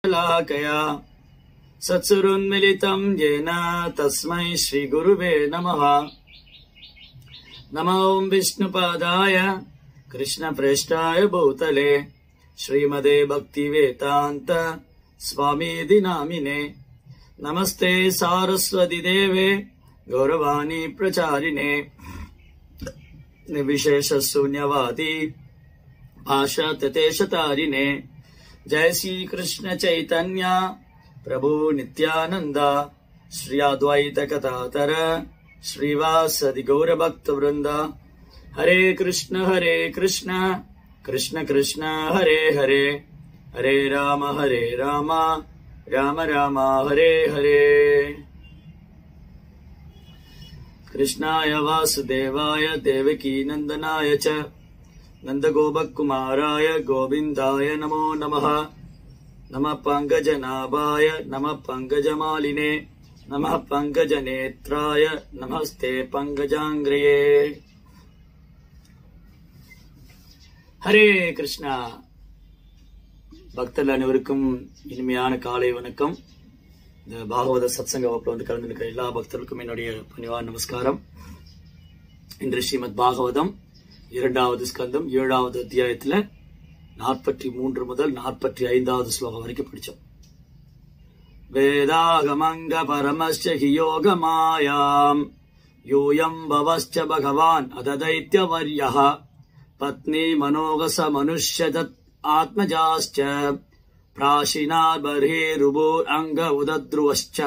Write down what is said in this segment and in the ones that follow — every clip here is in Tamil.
लाकया सत्सुरुन्मिलितं येन तस्मै श्रीगुरुवे नमः नमो विष्णुपादाय कृष्णप्रेष्ठाय भूतले श्रीमदे भक्तिवेदान्त स्वामीति नामिने नमस्ते सारस्वति देवे गौरवाणी प्रचारिणे निर्विशेषशून्यवादी भाषा ततेशतारिणे जय श्री कृष्ण चैतन्य प्रभु नित्यानंद श्री अद्वैत कथातर श्रीवासदि गौर भक्त वृंद हरे कृष्ण हरे कृष्ण कृष्ण कृष्ण हरे हरे हरे राम हरे राम राम राम हरे हरे कृष्णाय वासुदेवाय देवकी नन्दनाय च नन्दगोपकुमाराय गोविन्दाय नमो नमः नमः पङ्कजनाभाय नमः पङ्कजमालिने नमः पङ्कजनेत्राय नमस्ते पङ्कजाङ्ग्रये ஹரே கிருஷ்ணா பக்தர்கள் அனைவருக்கும் இனிமையான காலை வணக்கம் இந்த பாகவத சத்சங்க வகுப்புல வந்து கலந்துருக்கிற எல்லா பக்தர்களுக்கும் என்னுடைய பணிவான நமஸ்காரம் இன்று ஸ்ரீமத் பாகவதம் இரண்டாவது ஸ்கந்தம் ஏழாவது அத்தியாயத்துல நாற்பத்தி மூன்று முதல் நாற்பத்தி ஐந்தாவது ஸ்லோகம் வரைக்கும் படிச்சோம் வேதாகமங்க பரமஸ்ய ஹி யோகமாயாம் யூயம் பவஸ்ச பகவான் அததைத்யவர்யः பத்னி மனோகச மனுஷ்யதத் ஆத்மஜாश्च प्राशिनात् बर्हिरुभोर् अङ्ग उदद्रुवश्च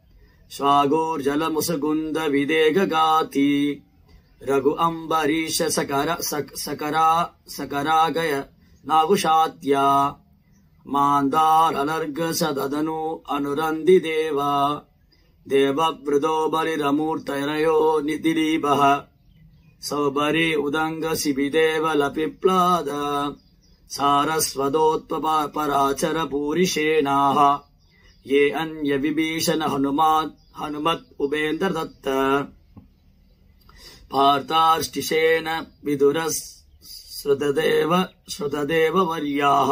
स्वागोर्जलमुसगुन्दविदेगगाति रघु अम्बरीश सकर सक- सकरा सकरागय नागुशात्या मान्दारनर्ग सददनु अनुरन्धि देवा देववृदो बलिरमूर्तयरयो निदिलीपः सौबरि उदङ्ग शिबिदेव लपिप्लाद सारस्वतोत्पराचर पूरिषेणाः ये अन्यविभीषण हनुमात् हनुमत् उपेन्द्र दत्त पार्तार्ष्टिशेन विदुरः श्रुतदेव श्रुतदेव वर्याः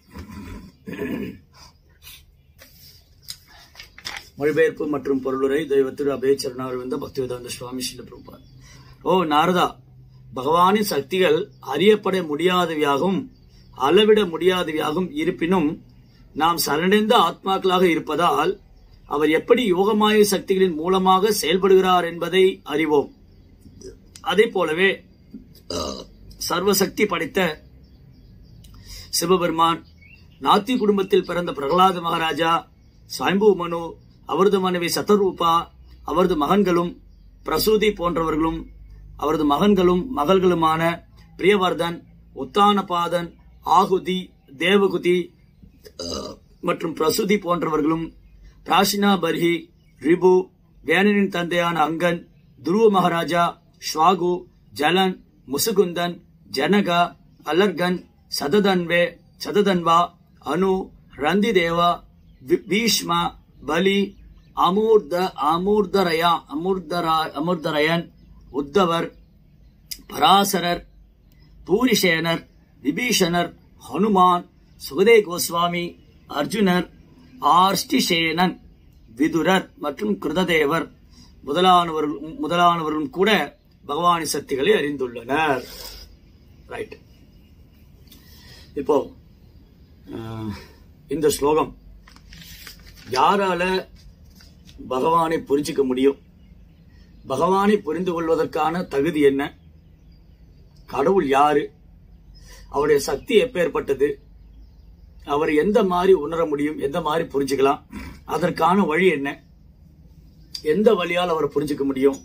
மொழிபெயர்ப்பு மற்றும் பொருளுரை தெய்வத்திரு அபயச்சரணாரவிந்த பக்திவேதாந்த சுவாமி ஸ்ரீல பிரபுபாத் ஓ நாரதா பகவானின் சக்திகள் அறியப்பட முடியாதவையாகவும் அளவிட முடியாதவையாகவும் இருப்பினும் நாம் சரணடைந்த ஆத்மாக்களாக இருப்பதால் அவர் எப்படி யோகமாய சக்திகளின் மூலமாக செயல்படுகிறார் என்பதை அறிவோம் அதே போலவே சர்வசக்தி படைத்த சிவபெருமான் நாத்தி குடும்பத்தில் பிறந்த பிரகலாத மகாராஜா சாய்பு மனு அவரது மனைவி சதரூபா அவரது மகன்களும் பிரசூதி போன்றவர்களும் அவரது மகன்களும் மகள்களுமான பிரியவர்தன் உத்தானபாதன் ஆகுதி தேவகுதி அஹ், மற்றும் பிரசுதி போன்றவர்களும் பிராசினா பர்ஹி ரிபு வேணனின் தந்தையான அங்கன் துருவ மகாராஜா ஸ்வாகு ஜலன் முசுகுந்தன் ஜனகா அலர்கன் சததன்வே சததன்வா அனு ரந்திதேவா வி- பீஷ்மா பலி அமூர்த அமூர்தரயா அமூர்தரா அமூர்தரயன் உத்தவர் பராசரர் பூரிஷேனர் விபீஷணர் ஹனுமான் சுகதே கோஸ்வாமி அர்ஜுனர் ஆர்ஷ்டிஷேனன் விதுரர் மற்றும் கிருததேவர் முதலானவர்கள் முதலானவர்களும் கூட பகவானின் சக்திகளை அறிந்துள்ளனர் ரைட் இப்போ அஹ், இந்த ஸ்லோகம் யாரால பகவானை புரிஞ்சுக்க முடியும் பகவானை புரிந்து கொள்வதற்கான தகுதி என்ன கடவுள் யாரு அவருடைய சக்தி எப்பேற்பட்டது அவர் எந்த மாதிரி உணர முடியும் எந்த மாதிரி புரிஞ்சுக்கலாம் அதற்கான வழி என்ன எந்த வழியால் அவரை புரிஞ்சுக்க முடியும்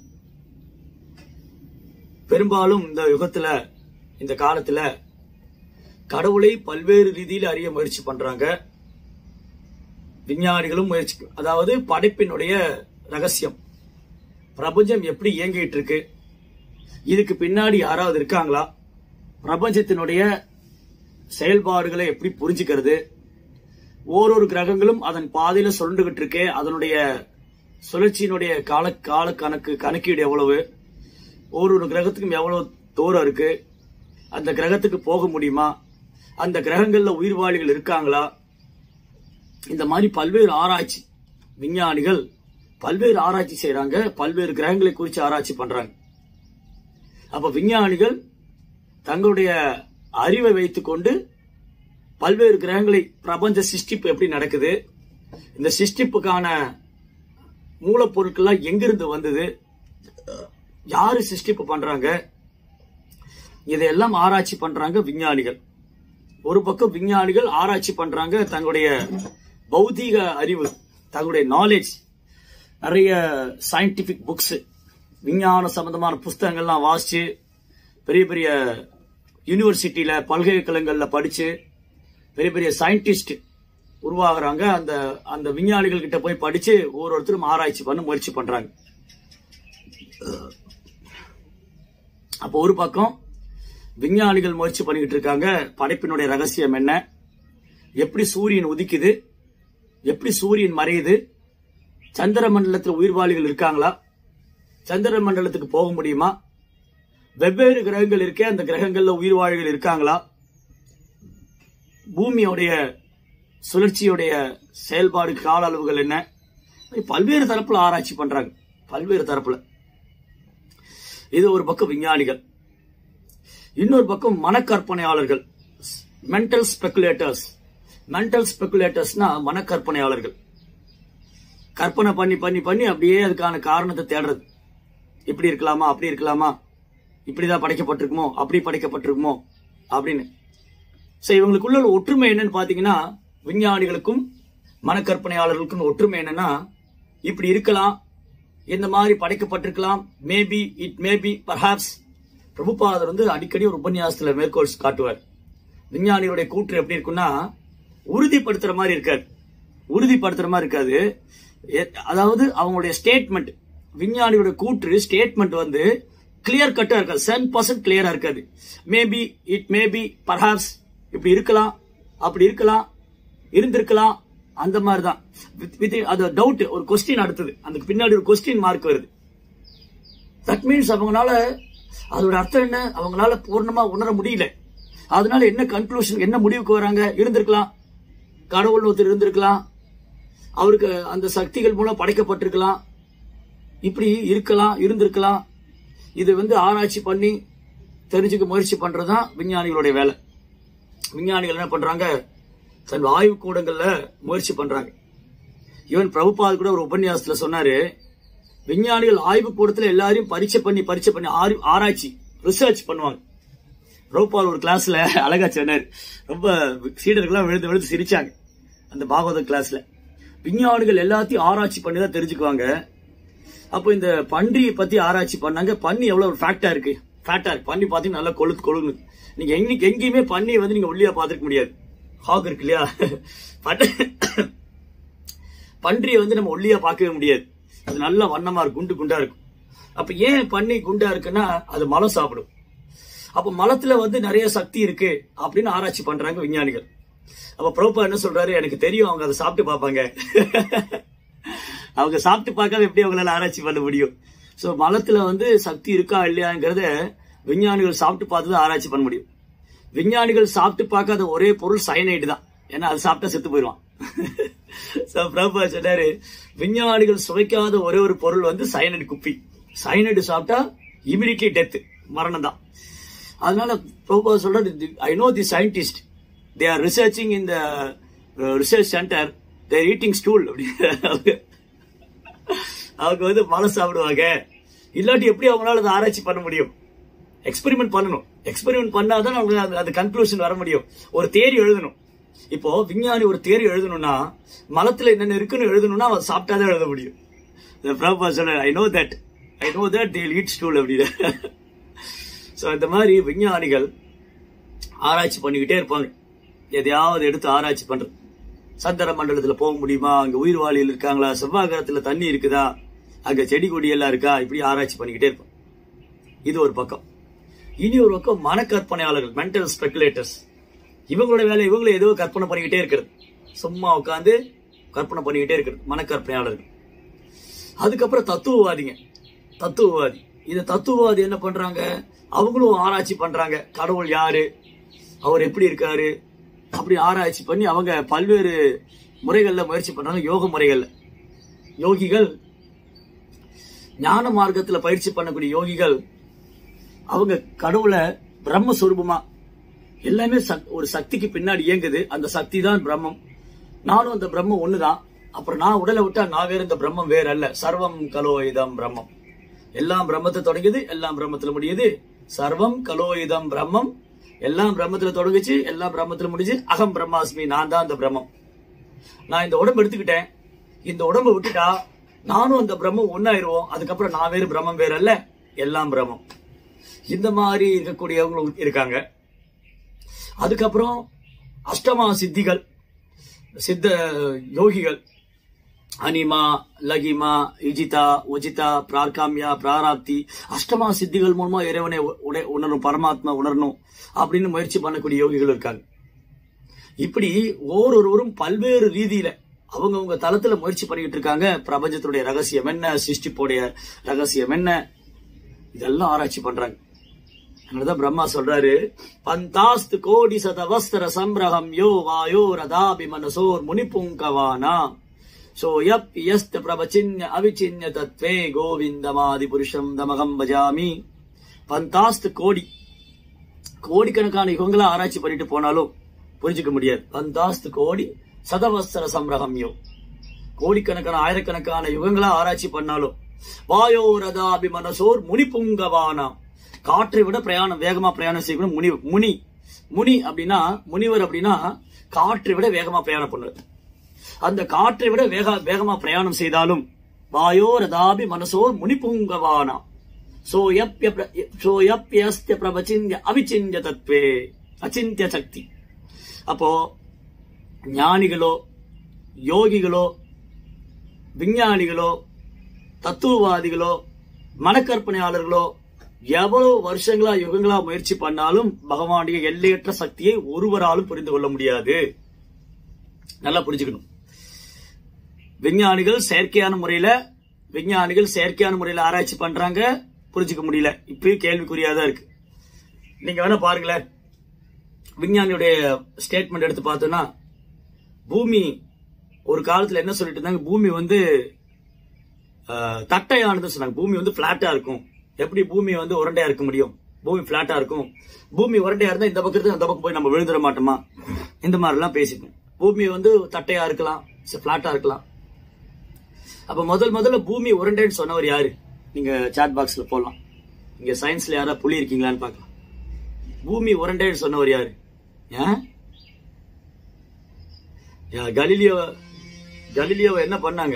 பெரும்பாலும் இந்த யுகத்துல இந்த காலத்துல கடவுளை பல்வேறு ரீதியில் அறிய முயற்சி பண்றாங்க விஞ்ஞானிகளும் முயற்சி அதாவது படைப்பினுடைய ரகசியம் பிரபஞ்சம் எப்படி இயங்கிட்டு இருக்கு இதுக்கு பின்னாடி யாராவது இருக்காங்களா பிரபஞ்சத்தினுடைய செயல்பாடுகளை எப்படி புரிஞ்சுக்கிறது ஓரொரு கிரகங்களும் அதன் பாதையில சுழண்டுகிட்டு இருக்கே அதனுடைய சுழற்சியினுடைய கால கால கணக்கு கணக்கீடு எவ்வளவு ஒரு கிரகத்துக்கும் எவ்வளவு தூரம் இருக்கு அந்த கிரகத்துக்கு போக முடியுமா அந்த கிரகங்கள்ல உயிர்வாழிகள் இருக்காங்களா இந்த மாதிரி பல்வேறு ஆராய்ச்சி விஞ்ஞானிகள் பல்வேறு ஆராய்ச்சி செய்றாங்க பல்வேறு கிரகங்களை குறித்து ஆராய்ச்சி பண்றாங்க அப்ப விஞ்ஞானிகள் தங்களுடைய அறிவை வைத்துக்கொண்டு பல்வேறு கிரகங்களை பிரபஞ்ச சிருஷ்டிப்பு எப்படி நடக்குது இந்த சிருஷ்டிப்புக்கான மூலப்பொருட்கள்லாம் எங்கிருந்து வந்தது யாரு சிருஷ்டிப்பு பண்றாங்க இதையெல்லாம் ஆராய்ச்சி பண்றாங்க விஞ்ஞானிகள் ஒரு பக்கம் விஞ்ஞானிகள் ஆராய்ச்சி பண்றாங்க தங்களுடைய பௌதீக அறிவு தங்களுடைய நாலேஜ் நிறைய சயின்டிபிக் புக்ஸ் விஞ்ஞான சம்பந்தமான புஸ்தகங்கள்லாம் வாசிச்சு பெரிய பெரிய யூனிவர்சிட்டியில பல்கலைக்கழகங்கள்ல படிச்சு பெரிய பெரிய சயின்டிஸ்ட் உருவாகுறாங்க அந்த அந்த விஞ்ஞானிகள் கிட்ட போய் படிச்சு ஒவ்வொருத்தரும் ஆராய்ச்சி பண்ண முயற்சி பண்றாங்க அப்போ ஒரு பக்கம் விஞ்ஞானிகள் முயற்சி பண்ணிக்கிட்டு இருக்காங்க படைப்பினுடைய ரகசியம் என்ன எப்படி சூரியன் உதிக்குது எப்படி சூரியன் மறையுது சந்திர மண்டலத்தில் உயிர்வாளிகள் இருக்காங்களா சந்திர மண்டலத்துக்கு போக முடியுமா வெவ்வேறு கிரகங்கள் இருக்கே அந்த கிரகங்கள்ல உயிர்வாழிகள் இருக்காங்களா பூமியோடைய சுழற்சியுடைய செயல்பாடு கால அளவுகள் என்ன பல்வேறு தரப்புல ஆராய்ச்சி பண்றாங்க பல்வேறு தரப்புல இது ஒரு பக்கம் விஞ்ஞானிகள் இன்னொரு பக்கம் மனக்கற்பனையாளர்கள் மென்டல் ஸ்பெகுலேட்டர்ஸ் மென்டல் ஸ்பெகுலேட்டர்ஸ்னா மனக்கற்பனையாளர்கள் கற்பனை பண்ணி பண்ணி பண்ணி அப்படியே அதுக்கான காரணத்தை தேடுறது இப்படி இருக்கலாமா அப்படி இருக்கலாமா இப்படிதான் படைக்கப்பட்டிருக்குமோ அப்படி படைக்கப்பட்டிருக்குமோ அப்படின்னு சோ இவங்களுக்குள்ள உள்ள ஒற்றுமை என்னன்னு பாத்தீங்கன்னா விஞ்ஞானிகளுக்கும் மனக்கற்பனையாளர்களுக்கும் ஒற்றுமை என்னன்னா இப்படி இருக்கலாம் இந்த மாதிரி படைக்கப்பட்டிருக்கலாம் மேபி இட் மேபி பர்ஹாப்ஸ் பிரபுபாதர் வந்து அடிக்கடி ஒரு உபன்யாசத்துல மேற்கோள் காட்டுவார் விஞ்ஞானிகளுடைய கூற்று எப்படி இருக்குன்னா உறுதிப்படுத்துற மாதிரி இருக்காது உறுதிப்படுத்துற மாதிரி இருக்காது எ- அதாவது அவங்களுடைய ஸ்டேட்மெண்ட் விஞ்ஞானியோட கூற்று ஸ்டேட்மெண்ட் வந்து கிளியர் கட்டா இருக்காது செவன் பர்சன்ட் கிளியரா இருக்காது மேபி இட் மேபி பர்ஹாப்ஸ் இப்படி இருக்கலாம் அப்படி இருக்கலாம் இருந்திருக்கலாம் அந்த மாதிரி தான் வித் அது டவுட் ஒரு கொஸ்டின் அடுத்தது அந்த பின்னாடி ஒரு கொஸ்டின் மார்க் வருது தட் மீன்ஸ் அவங்களால அதோட அர்த்தம் என்ன அவங்களால பூர்ணமா உணர முடியல அதனால என்ன கன்க்ளூஷன் என்ன முடிவுக்கு வராங்க இருந்திருக்கலாம் கடவுள் ஒருத்தர் இருந்திருக்கலாம் அவருக்கு அந்த சக்திகள் மூலம் படைக்கப்பட்டிருக்கலாம் இப்படி இருக்கலாம் இருந்திருக்கலாம் இது வந்து ஆராய்ச்சி பண்ணி தெரிஞ்சுக்க முயற்சி பண்றதுதான் விஞ்ஞானிகளுடைய வேலை விஞ்ஞானிகள் என்ன பண்றாங்க தன் ஆய்வு கூடங்கள்ல முயற்சி பண்றாங்க ஈவன் பிரபுபாத் கூட ஒரு உபன்யாசத்துல சொன்னாரு விஞ்ஞானிகள் ஆய்வு கூடத்துல எல்லாரையும் பரீட்சை பண்ணி பரீட்சை பண்ணி ஆரி- ஆராய்ச்சி ரிசர்ச் பண்ணுவாங்க பிரபுபால் ஒரு கிளாஸ்ல அழகா சொன்னார் ரொம்ப சீடர்கள்லாம் விழுந்து விழுந்து சிரிச்சாங்க அந்த பாகவத கிளாஸ்ல விஞ்ஞானிகள் எல்லாத்தையும் ஆராய்ச்சி பண்ணி தான் தெரிஞ்சுக்குவாங்க அப்போ இந்த பன்றியை பத்தி ஆராய்ச்சி பண்ணாங்க பன்னி எவ்வளவு ஃபேக்டா இருக்கு ஃபேட்டா இருக்கு பன்னி பாத்தீங்கன்னா நல்லா கொழுத்து கொழுங்கு நீங்க எங்க எங்கேயுமே பன்னியை வந்து நீங்க ஒல்லியா பாத்துக்க முடியாது ஹாக் இருக்கு இல்லையா பட்- பன்றியை வந்து நம்ம ஒல்லியா பார்க்கவே முடியாது அது நல்ல வண்ணமா இருக்கும் குண்டு குண்டா இருக்கும் அப்ப ஏன் பன்னி குண்டா இருக்குன்னா அது மலம் சாப்பிடும் அப்ப மலத்துல வந்து நிறைய சக்தி இருக்கு அப்படின்னு ஆராய்ச்சி பண்றாங்க விஞ்ஞானிகள் அப்ப பிரபா என்ன சொல்றாரு எனக்கு தெரியும் அவங்க அதை சாப்பிட்டு பார்ப்பாங்க அவங்க சாப்பிட்டு பார்க்காம எப்படி அவங்களால ஆராய்ச்சி பண்ண முடியும் சோ மலத்துல வந்து சக்தி இருக்கா இல்லையாங்கிறத விஞ்ஞானிகள் சாப்பிட்டு பார்த்து தான் ஆராய்ச்சி பண்ண முடியும் விஞ்ஞானிகள் சாப்பிட்டு பார்க்காத ஒரே பொருள் சயனைடு தான் ஏன்னா அது சாப்பிட்டா செத்து போயிடுவான் சோ பிரபா சொன்னாரு விஞ்ஞானிகள் சுவைக்காத ஒரே ஒரு பொருள் வந்து சயனைடு குப்பி சயனைடு சாப்பிட்டா இமிடியட்லி டெத் மரணம் தான் அதனால பிரபா சொல்றாரு I know the scientist they are researching in the research center they're eating stool அப்படி அவங்க அவங்க வந்து மலம் சாப்பிடுவாங்க இல்லாட்டி எப்படி அவங்களால அதை ஆராய்ச்சி பண்ண முடியும் எக்ஸ்பெரிமெண்ட் பண்ணணும் எக்ஸ்பெரிமெண்ட் பண்ணாதான் அவங்க அந்த- அந்த கன்க்ளூஷன் வர முடியும் ஒரு தேரி எழுதணும் இப்போ விஞ்ஞானி ஒரு தேரி எழுதணும்னா மலத்துல என்னென்ன இருக்குன்னு எழுதணும்னா அவன் சாப்பிட்டாதான் எழுத முடியும் இந்த பிரபா சொல்ற I know that I know that they'll eat stool அப்படின்னு சோ இந்த மாதிரி விஞ்ஞானிகள் ஆராய்ச்சி பண்ணிக்கிட்டே இருப்பாங்க எதையாவது எடுத்து ஆராய்ச்சி பண்றது சந்திர மண்டலத்துல போக முடியுமா அங்க உயிர் வாழிகள் இருக்காங்களா செவ்வாய் கிரகத்துல தண்ணி இருக்குதா அங்க செடி கொடி எல்லாம் இருக்கா இப்படி ஆராய்ச்சி பண்ணிக்கிட்டே இருப்போம் இது ஒரு பக்கம் இனி ஒரு பக்கம் மனக்கற்பனையாளர்கள் மென்டல் ஸ்பெகுலேட்டர்ஸ் இவங்களோட வேலை இவங்கள ஏதோ கற்பனை பண்ணிக்கிட்டே இருக்கிறது சும்மா உட்காந்து கற்பனை பண்ணிக்கிட்டே இருக்கிறது மனக்கற்பனையாளர்கள் அதுக்கப்புறம் தத்துவவாதிங்க தத்துவவாதி இந்த தத்துவவாதி என்ன பண்றாங்க அவங்களும் ஆராய்ச்சி பண்றாங்க கடவுள் யாரு அவர் எப்படி இருக்காரு அப்படி ஆராய்ச்சி பண்ணி அவங்க பல்வேறு முறைகள்ல முயற்சி பண்றாங்க யோக முறைகள்ல யோகிகள் ஞான மார்க்கத்துல பயிற்சி பண்ணக்கூடிய யோகிகள் அவங்க கடவுளை பிரம்மஸ்வரூபமா எல்லாமே சக்- ஒரு சக்திக்கு பின்னாடி இயங்குது அந்த சக்தி தான் பிரம்மம் நானும் அந்த பிரம்மம் ஒண்ணுதான் அப்புறம் நான் உடலை விட்டா நான் வேற இந்த பிரம்மம் வேற அல்ல சர்வம் கலோயிதம் பிரம்மம் எல்லாம் பிரம்மத்தை தொடங்குது எல்லாம் பிரம்மத்துல முடியுது சர்வம் கலோயிதம் பிரம்மம் எல்லாம் பிரம்மத்துல தொடங்குச்சு எல்லாம் பிரம்மத்துல முடிஞ்சு அகம் பிரம்மாஸ்மி நான் தான் அந்த பிரம்மம் நான் இந்த உடம்பு எடுத்துக்கிட்டேன் இந்த உடம்பை விட்டுட்டா நானும் அந்த பிரம்மம் ஒன்னாயிருவோம் அதுக்கப்புறம் நான் வேறு பிரம்மம் வேற அல்ல எல்லாம் பிரம்மம் இந்த மாதிரி இருக்கக்கூடியவங்களும் இருக்காங்க அதுக்கப்புறம் அஷ்டமா சித்திகள் சித்த யோகிகள் அனிமா லகிமா இஜிதா உஜிதா பிரார்காமியா பிராராப்தி அஷ்டமா சித்திகள் மூலமா இறைவனை உ- உடை- உணரணும் பரமாத்மா உணரணும் அப்படின்னு முயற்சி பண்ணக்கூடிய யோகிகள் இருக்காங்க இப்படி ஒவ்வொருவரும் பல்வேறு ரீதியில அவங்கவங்க தளத்துல முயற்சி பண்ணிக்கிட்டு இருக்காங்க பிரபஞ்சத்துடைய ரகசியம் என்ன சிருஷ்டிப்புடைய ரகசியம் என்ன இதெல்லாம் ஆராய்ச்சி பண்றாங்க அதனாலதான் பிரம்மா சொல்றாரு பந்தாஸ்து கோடி சத வஸ்திர சம்பிரகம் யோ வாயோ ரதாபி மனசோர் முனிபுங்கவானா சோ யப் யஸ்த பிரபச்சின்ய அவிச்சின்ய தத்வே கோவிந்தமாதி புருஷம் தமகம் பஜாமி பந்தாஸ்து கோடி கோடிக்கணக்கான யுகங்களா ஆராய்ச்சி பண்ணிட்டு போனாலும் புரிஞ்சுக்க முடியாது பந்தாஸ்து கோடி சதவஸ்திர சம்பிரகம்யோ கோடிக்கணக்கான ஆயிரக்கணக்கான யுகங்களா ஆராய்ச்சி பண்ணாலும் வாயோ ரதாபி மனசோர் முனிபுங்கவானா காற்றை விட பிரயாணம் வேகமா பிரயாணம் செய்யணும் முனி முனி முனி அப்படின்னா முனிவர் அப்படின்னா காற்றை விட வேகமா பிரயாணம் பண்ணுறது அந்த காற்றை விட வேக வேகமா பிரயாணம் செய்தாலும் வாயோ ரதாபி மனசோர் முனிபுங்கவானா சோயப்ய பிர- சோயப்யஸ்ய பிரபச்சின்ய அவிச்சின்ய தத்வே அச்சிந்திய சக்தி அப்போ ஞானிகளோ யோகிகளோ விஞ்ஞானிகளோ தத்துவவாதிகளோ மனக்கற்பனையாளர்களோ எவ்வளவு வருஷங்களா யுகங்களா முயற்சி பண்ணாலும் பகவானுடைய எல்லையற்ற சக்தியை ஒருவராலும் புரிந்து கொள்ள முடியாது நல்லா புரிஞ்சுக்கணும் விஞ்ஞானிகள் செயற்கையான முறையில விஞ்ஞானிகள் செயற்கையான முறையில ஆராய்ச்சி பண்றாங்க புரிஞ்சுக்க முடியல இப்பயும் கேள்விக்குறியாதான் இருக்கு நீங்க வேணா பாருங்களேன் விஞ்ஞானியுடைய ஸ்டேட்மெண்ட் எடுத்து பார்த்தோம்னா பூமி ஒரு காலத்துல என்ன சொல்லிட்டு இருந்தாங்க பூமி வந்து அஹ், தட்டையானது சொன்னாங்க பூமி வந்து பிளாட்டா இருக்கும் எப்படி பூமி வந்து உருண்டையா இருக்க முடியும் பூமி பிளாட்டா இருக்கும் பூமி உருண்டையா இருந்தா இந்த பக்கத்துல அந்த பக்கம் போய் நம்ம விழுந்துட மாட்டோமா இந்த மாதிரி எல்லாம் பேசிப்போம் பூமி வந்து தட்டையா இருக்கலாம் பிளாட்டா இருக்கலாம் அப்ப முதல் முதல்ல பூமி உருண்டைன்னு சொன்னவர் யாரு நீங்க சாட் பாக்ஸ்ல போடலாம் இங்க சயின்ஸ்ல யாரா புள்ளி இருக்கீங்களான்னு பார்க்கலாம் பூமி உருண்டைன்னு சொன்னவர் யாரு ஏன் யா, கலீலியோ கலீலியோ என்ன பண்ணாங்க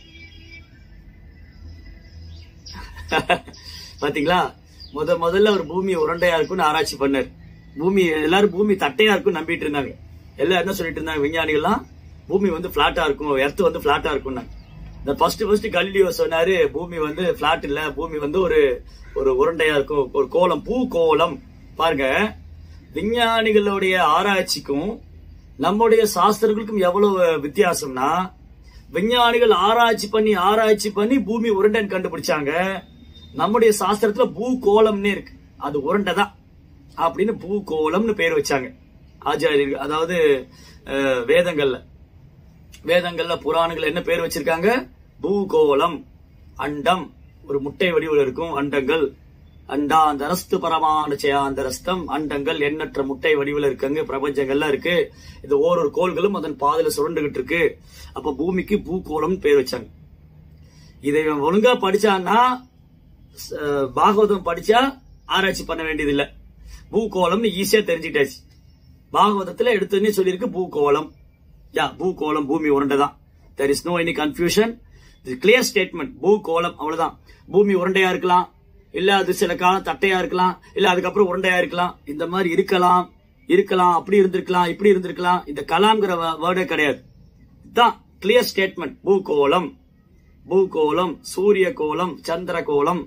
பாத்தீங்களா முத முதல்ல ஒரு பூமி உருண்டையா இருக்கும்னு ஆராய்ச்சி பண்ணாரு பூமி எல்லாரும் பூமி தட்டையா இருக்கும்னு நம்பிட்டு இருந்தாங்க எல்லாம் என்ன சொல்லிட்டு இருந்தாங்க விஞ்ஞானிகள்லாம் பூமி வந்து பிளாட்டா இருக்கும் எர்த் வந்து பிளாட்டா இருக்கும்னா இந்த ஃபர்ஸ்ட் ஃபர்ஸ்ட் கலிலியோ சொன்னாரு பூமி வந்து பிளாட் இல்ல பூமி வந்து ஒரு ஒரு உருண்டையா இருக்கும் ஒரு கோலம் பூ கோலம் பாருங்க விஞ்ஞானிகளுடைய ஆராய்ச்சிக்கும் நம்முடைய சாஸ்திரங்களுக்கும் எவ்வளவு வித்தியாசம்னா விஞ்ஞானிகள் ஆராய்ச்சி பண்ணி ஆராய்ச்சி பண்ணி பூமி உருண்டைன்னு கண்டுபிடிச்சாங்க நம்முடைய சாஸ்திரத்துல பூகோளம்னே இருக்கு அது உருண்டை தான் அப்படின்னு பூகோளம்னு பேர் வச்சாங்க ஆச்சாரியர்கள் அதாவது அஹ், வேதங்கள்ல வேதங்கள்ல புராணங்கள்ல என்ன பேர் வச்சிருக்காங்க பூகோளம் அண்டம் ஒரு முட்டை வடிவில் இருக்கும் அண்டங்கள் அண்டாந்தரஸ்து பரமான சேயாந்தரஸ்தம் அண்டங்கள் எண்ணற்ற முட்டை வடிவில் இருக்குங்க பிரபஞ்சங்கள்லாம் இருக்கு இது ஓரொரு கோள்களும் அதன் பாதையில சுரண்டுகிட்டு இருக்கு அப்ப பூமிக்கு பூகோளம் பேர் வச்சாங்க இதை இவன் ஒழுங்கா படிச்சான்னா அஹ், பாகவதம் படிச்சா ஆராய்ச்சி பண்ண வேண்டியது இல்ல பூகோளம்னு ஈஸியா தெரிஞ்சுக்கிட்டாச்சு பாகவதத்துல எடுத்தோன்னே சொல்லியிருக்கு பூகோளம் யா பூகோளம் பூமி உருண்டை தான் there is no any confusion clear statement பூகோளம் அவ்வளவுதான் பூமி உருண்டையா இருக்கலாம் இல்ல அது சில காலம் தட்டையா இருக்கலாம் இல்ல அதுக்கப்புறம் உருண்டையா இருக்கலாம் இந்த மாதிரி இருக்கலாம் இருக்கலாம் அப்படி இருந்திருக்கலாம் இப்படி இருந்திருக்கலாம் இந்த கலாம்ங்கிற வேர்டே கிடையாது தான் கிளியர் ஸ்டேட்மெண்ட் பூகோளம் பூகோளம் சூரிய கோலம் சந்திர கோலம்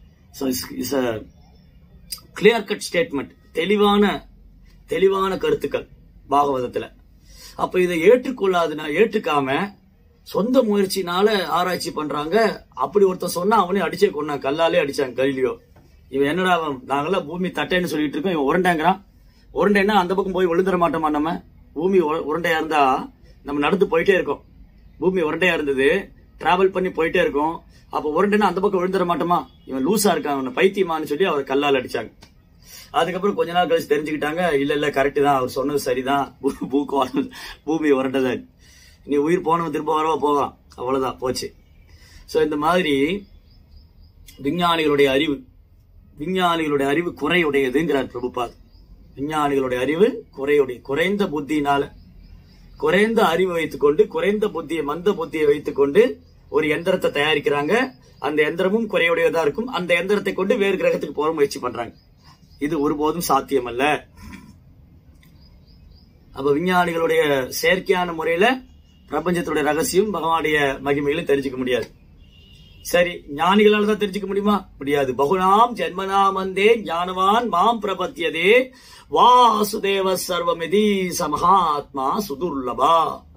கிளியர் கட் ஸ்டேட்மெண்ட் தெளிவான தெளிவான கருத்துக்கள் பாகவதத்துல அப்ப இதை ஏற்றுக்கொள்ளாதுன்னா ஏற்றுக்காம சொந்த முயற்சினால ஆராய்ச்சி பண்றாங்க அப்படி ஒருத்தன் சொன்னா அவனே அடிச்சே கொண்டான் கல்லாலே அடிச்சாங்க கலிலியோ இவன் என்னடா அவன் நாங்கெல்லாம் பூமி தட்டைன்னு சொல்லிட்டு இருக்கோம் இவன் உருண்டைங்கிறான் உருண்டைன்னா அந்த பக்கம் போய் விழுந்துட மாட்டோமா நம்ம பூமி உர- உருண்டையா இருந்தா நம்ம நடந்து போயிட்டே இருக்கோம் பூமி உருண்டையா இருந்தது டிராவல் பண்ணி போயிட்டே இருக்கோம் அப்ப உருண்டைன்னா அந்த பக்கம் விழுந்துட மாட்டோமா இவன் லூசா இருக்கான் அவனை பைத்தியமான்னு சொல்லி அவர் கல்லால் அடிச்சாங்க அதுக்கப்புறம் கொஞ்ச நாள் கழிச்சு தெரிஞ்சுக்கிட்டாங்க இல்ல இல்ல கரெக்ட் தான் அவர் சொன்னது சரிதான் பூ- பூக்கு பூமி உரண்டதான் நீ உயிர் போனவன் திரும்ப வரவா போவான் அவ்வளவுதான் போச்சு சோ இந்த மாதிரி விஞ்ஞானிகளுடைய அறிவு விஞ்ஞானிகளுடைய அறிவு குறையுடையதுங்கிறார் பிரபுபாத் விஞ்ஞானிகளுடைய அறிவு குறையுடைய குறைந்த புத்தியினால குறைந்த அறிவு வைத்துக்கொண்டு குறைந்த புத்தியை மந்த புத்தியை வைத்துக்கொண்டு ஒரு எந்திரத்தை தயாரிக்கிறாங்க அந்த எந்திரமும் குறையுடையதா இருக்கும் அந்த எந்திரத்தை கொண்டு வேறு கிரகத்துக்கு போற முயற்சி பண்றாங்க இது ஒருபோதும் சாத்தியமல்ல அப்ப விஞ்ஞானிகளுடைய செயற்கையான முறையில பிரபஞ்சத்துடைய ரகசியம் பகவானுடைய மகிமைகளும் தெரிஞ்சுக்க முடியாது சரி ஞானிகளால தான் தெரிஞ்சுக்க முடியுமா முடியாது பகுனாம் ஜென்மனாம் வந்தே ஞானவான் மாம் பிரபத்தியதே வாசுதேவ சர்வமிதி சமஹாத்மா சுதுர்லபா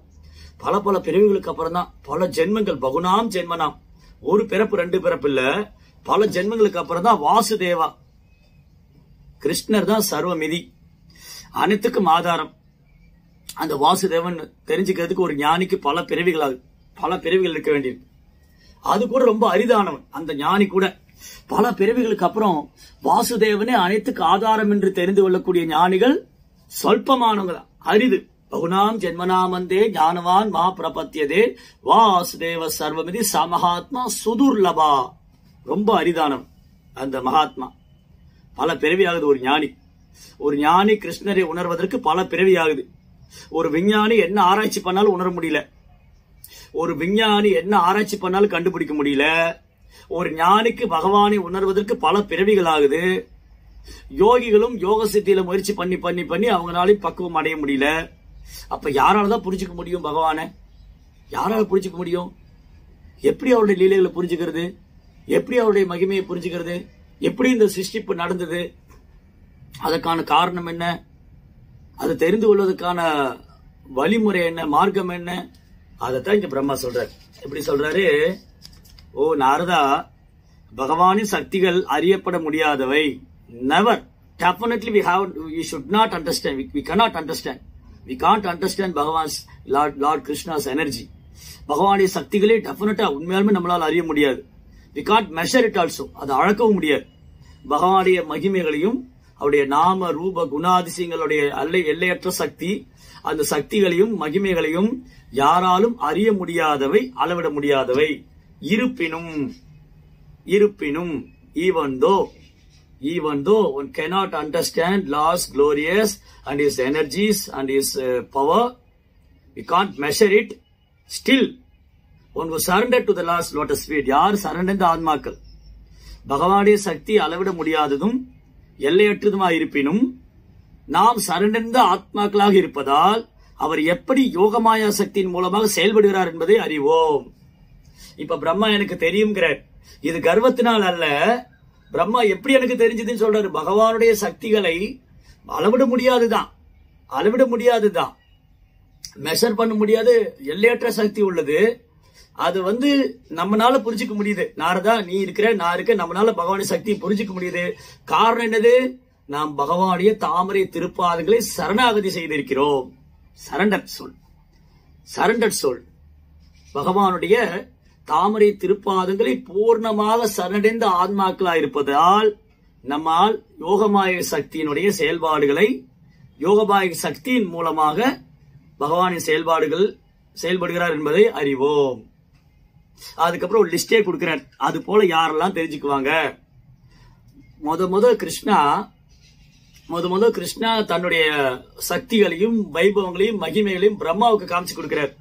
பல பல பிறவிகளுக்கு அப்புறம் தான் பல ஜென்மங்கள் பகுனாம் ஜென்மனாம் ஒரு பிறப்பு ரெண்டு பிறப்பு இல்ல பல ஜென்மங்களுக்கு அப்புறம் தான் வாசுதேவா கிருஷ்ணர் தான் சர்வமிதி அனைத்துக்கும் ஆதாரம் அந்த வாசுதேவன் தெரிஞ்சுக்கிறதுக்கு ஒரு ஞானிக்கு பல பிறவிகள் ஆகுது பல பிறவிகள் இருக்க வேண்டியது அது கூட ரொம்ப அரிதானவன் அந்த ஞானி கூட பல பிறவிகளுக்கு அப்புறம் வாசுதேவனே அனைத்துக்கு ஆதாரம் என்று தெரிந்து கொள்ளக்கூடிய ஞானிகள் சொல்பமானவங்க தான் அரிது பகுனாம் ஜென்மனாமந்தே ஞானவான் மா பிரபத்தியதே வாசுதேவ சர்வமிதி சமஹாத்மா சுதுர்லபா ரொம்ப அரிதானவன் அந்த மகாத்மா பல பிறவி ஆகுது ஒரு ஞானி ஒரு ஞானி கிருஷ்ணரை உணர்வதற்கு பல பிறவி ஆகுது ஒரு விஞ்ஞானி என்ன ஆராய்ச்சி பண்ணாலும் உணர முடியல ஒரு விஞ்ஞானி என்ன ஆராய்ச்சி பண்ணாலும் கண்டுபிடிக்க முடியல ஒரு ஞானிக்கு பகவானை உணர்வதற்கு பல பிறவிகள் ஆகுது யோகிகளும் யோக சித்தியில முயற்சி பண்ணி பண்ணி பண்ணி அவங்களாலையும் பக்குவம் அடைய முடியல அப்ப யாரால தான் புரிஞ்சுக்க முடியும் பகவானை யாரால புரிஞ்சுக்க முடியும் எப்படி அவருடைய லீலைகளை புரிஞ்சுக்கிறது எப்படி அவருடைய மகிமையை புரிஞ்சுக்கிறது எப்படி இந்த சிருஷ்டிப்பு நடந்தது அதற்கான காரணம் என்ன அதை தெரிந்து கொள்வதற்கான வழிமுறை என்ன மார்க்கம் என்ன அதைத்தான் இங்க பிரம்மா சொல்றாரு எப்படி சொல்றாரு ஓ நாரதா பகவானின் சக்திகள் அறியப்பட முடியாதவை never definitely we have we should not understand we cannot understand we can't understand Bhagavan's Lord Lord Krishna's energy பகவானுடைய சக்திகளே டெஃபினட்டா உண்மையாலுமே நம்மளால அறிய முடியாது we can't measure it also அதை அழக்கவும் முடியாது பகவானுடைய மகிமைகளையும் அவருடைய நாம ரூப குணாதிசயங்களுடைய அல்லை எல்லையற்ற சக்தி அந்த சக்திகளையும் மகிமைகளையும் யாராலும் அறிய முடியாதவை அளவிட முடியாதவை இருப்பினும் இருப்பினும் even though even though one cannot understand Lord's glorious and his energies and his power we can't measure it still one surrender to the லாஸ்ட் லோட்டஸ் ஃபீட் யார் சரண்டர்ந்த ஆன்மாக்கள் பகவானுடைய சக்தி அளவிட முடியாததும் எல்லையற்றதுமாய் இருப்பினும் நாம் சரண்டர்ந்த ஆத்மாக்களாக இருப்பதால் அவர் எப்படி யோகமாயா சக்தியின் மூலமாக செயல்படுகிறார் என்பதை அறிவோம் இப்ப பிரம்மா எனக்கு தெரியுங்கிறார் இது கர்வத்தினால் அல்ல பிரம்மா எப்படி எனக்கு தெரிஞ்சதுன்னு சொல்றாரு பகவானுடைய சக்திகளை அளவிட முடியாதுதான் அளவிட முடியாதுதான் மெஷர் பண்ண முடியாது எல்லையற்ற சக்தி உள்ளது அது வந்து நம்மனால புரிஞ்சுக்க முடியுது நாரதா நீ இருக்கிற நான் இருக்க நம்மனால பகவானுடைய சக்தியை புரிஞ்சுக்க முடியுது காரணம் என்னது நாம் பகவானுடைய தாமரை திருப்பாதங்களை சரணாகதி செய்திருக்கிறோம் சரண்டர் சொல் சரண்டர் சொல் பகவானுடைய தாமரை திருப்பாதங்களை பூர்ணமாக சரணடைந்த ஆத்மாக்களா இருப்பதால் நம்மால் யோகமாய சக்தியினுடைய செயல்பாடுகளை யோகமாய சக்தியின் மூலமாக பகவானின் செயல்பாடுகள் செயல்படுகிறார் என்பதை அறிவோம் அதுக்கப்புறம் ஒரு லிஸ்டே கொடுக்கிறார் அது போல யாரெல்லாம் தெரிஞ்சுக்குவாங்க முத முத கிருஷ்ணா முத முத கிருஷ்ணா தன்னுடைய சக்திகளையும் வைபவங்களையும் மகிமைகளையும் பிரம்மாவுக்கு காமிச்சு கொடுக்கிறார்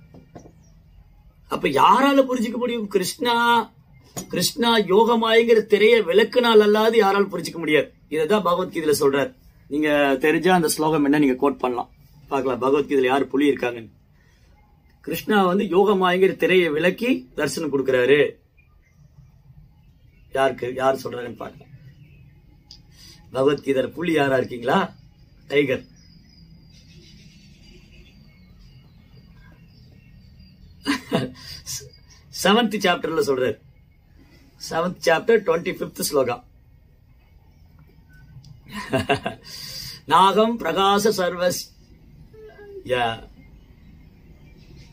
அப்ப யாரால புரிஞ்சுக்க முடியும் கிருஷ்ணா கிருஷ்ணா யோகமாய்ங்கிற திரைய விளக்குனால் அல்லாது யாரால புரிஞ்சுக்க முடியாது இததான் பகவத்கீதையில சொல்றார் நீங்க தெரிஞ்சா அந்த ஸ்லோகம் என்ன நீங்க கோட் பண்ணலாம் பார்க்கலாம் பகவத்கீதையில யார் புலி இருக்காங்கன்னு கிருஷ்ணா வந்து யோகமாய்ங்கிற திரையை விளக்கி தரிசனம் கொடுக்கிறாரு யாருக்கு யார் சொல்றாங்கன்னு பார்க்கலாம் பகவத்கீதை புலி யாரா இருக்கீங்களா டைகர் செவன்த் சாப்டர்ல சொல்றாரு seventh chapter twenty fifth sloka நாகம் பிரகாச சர்வஸ் யா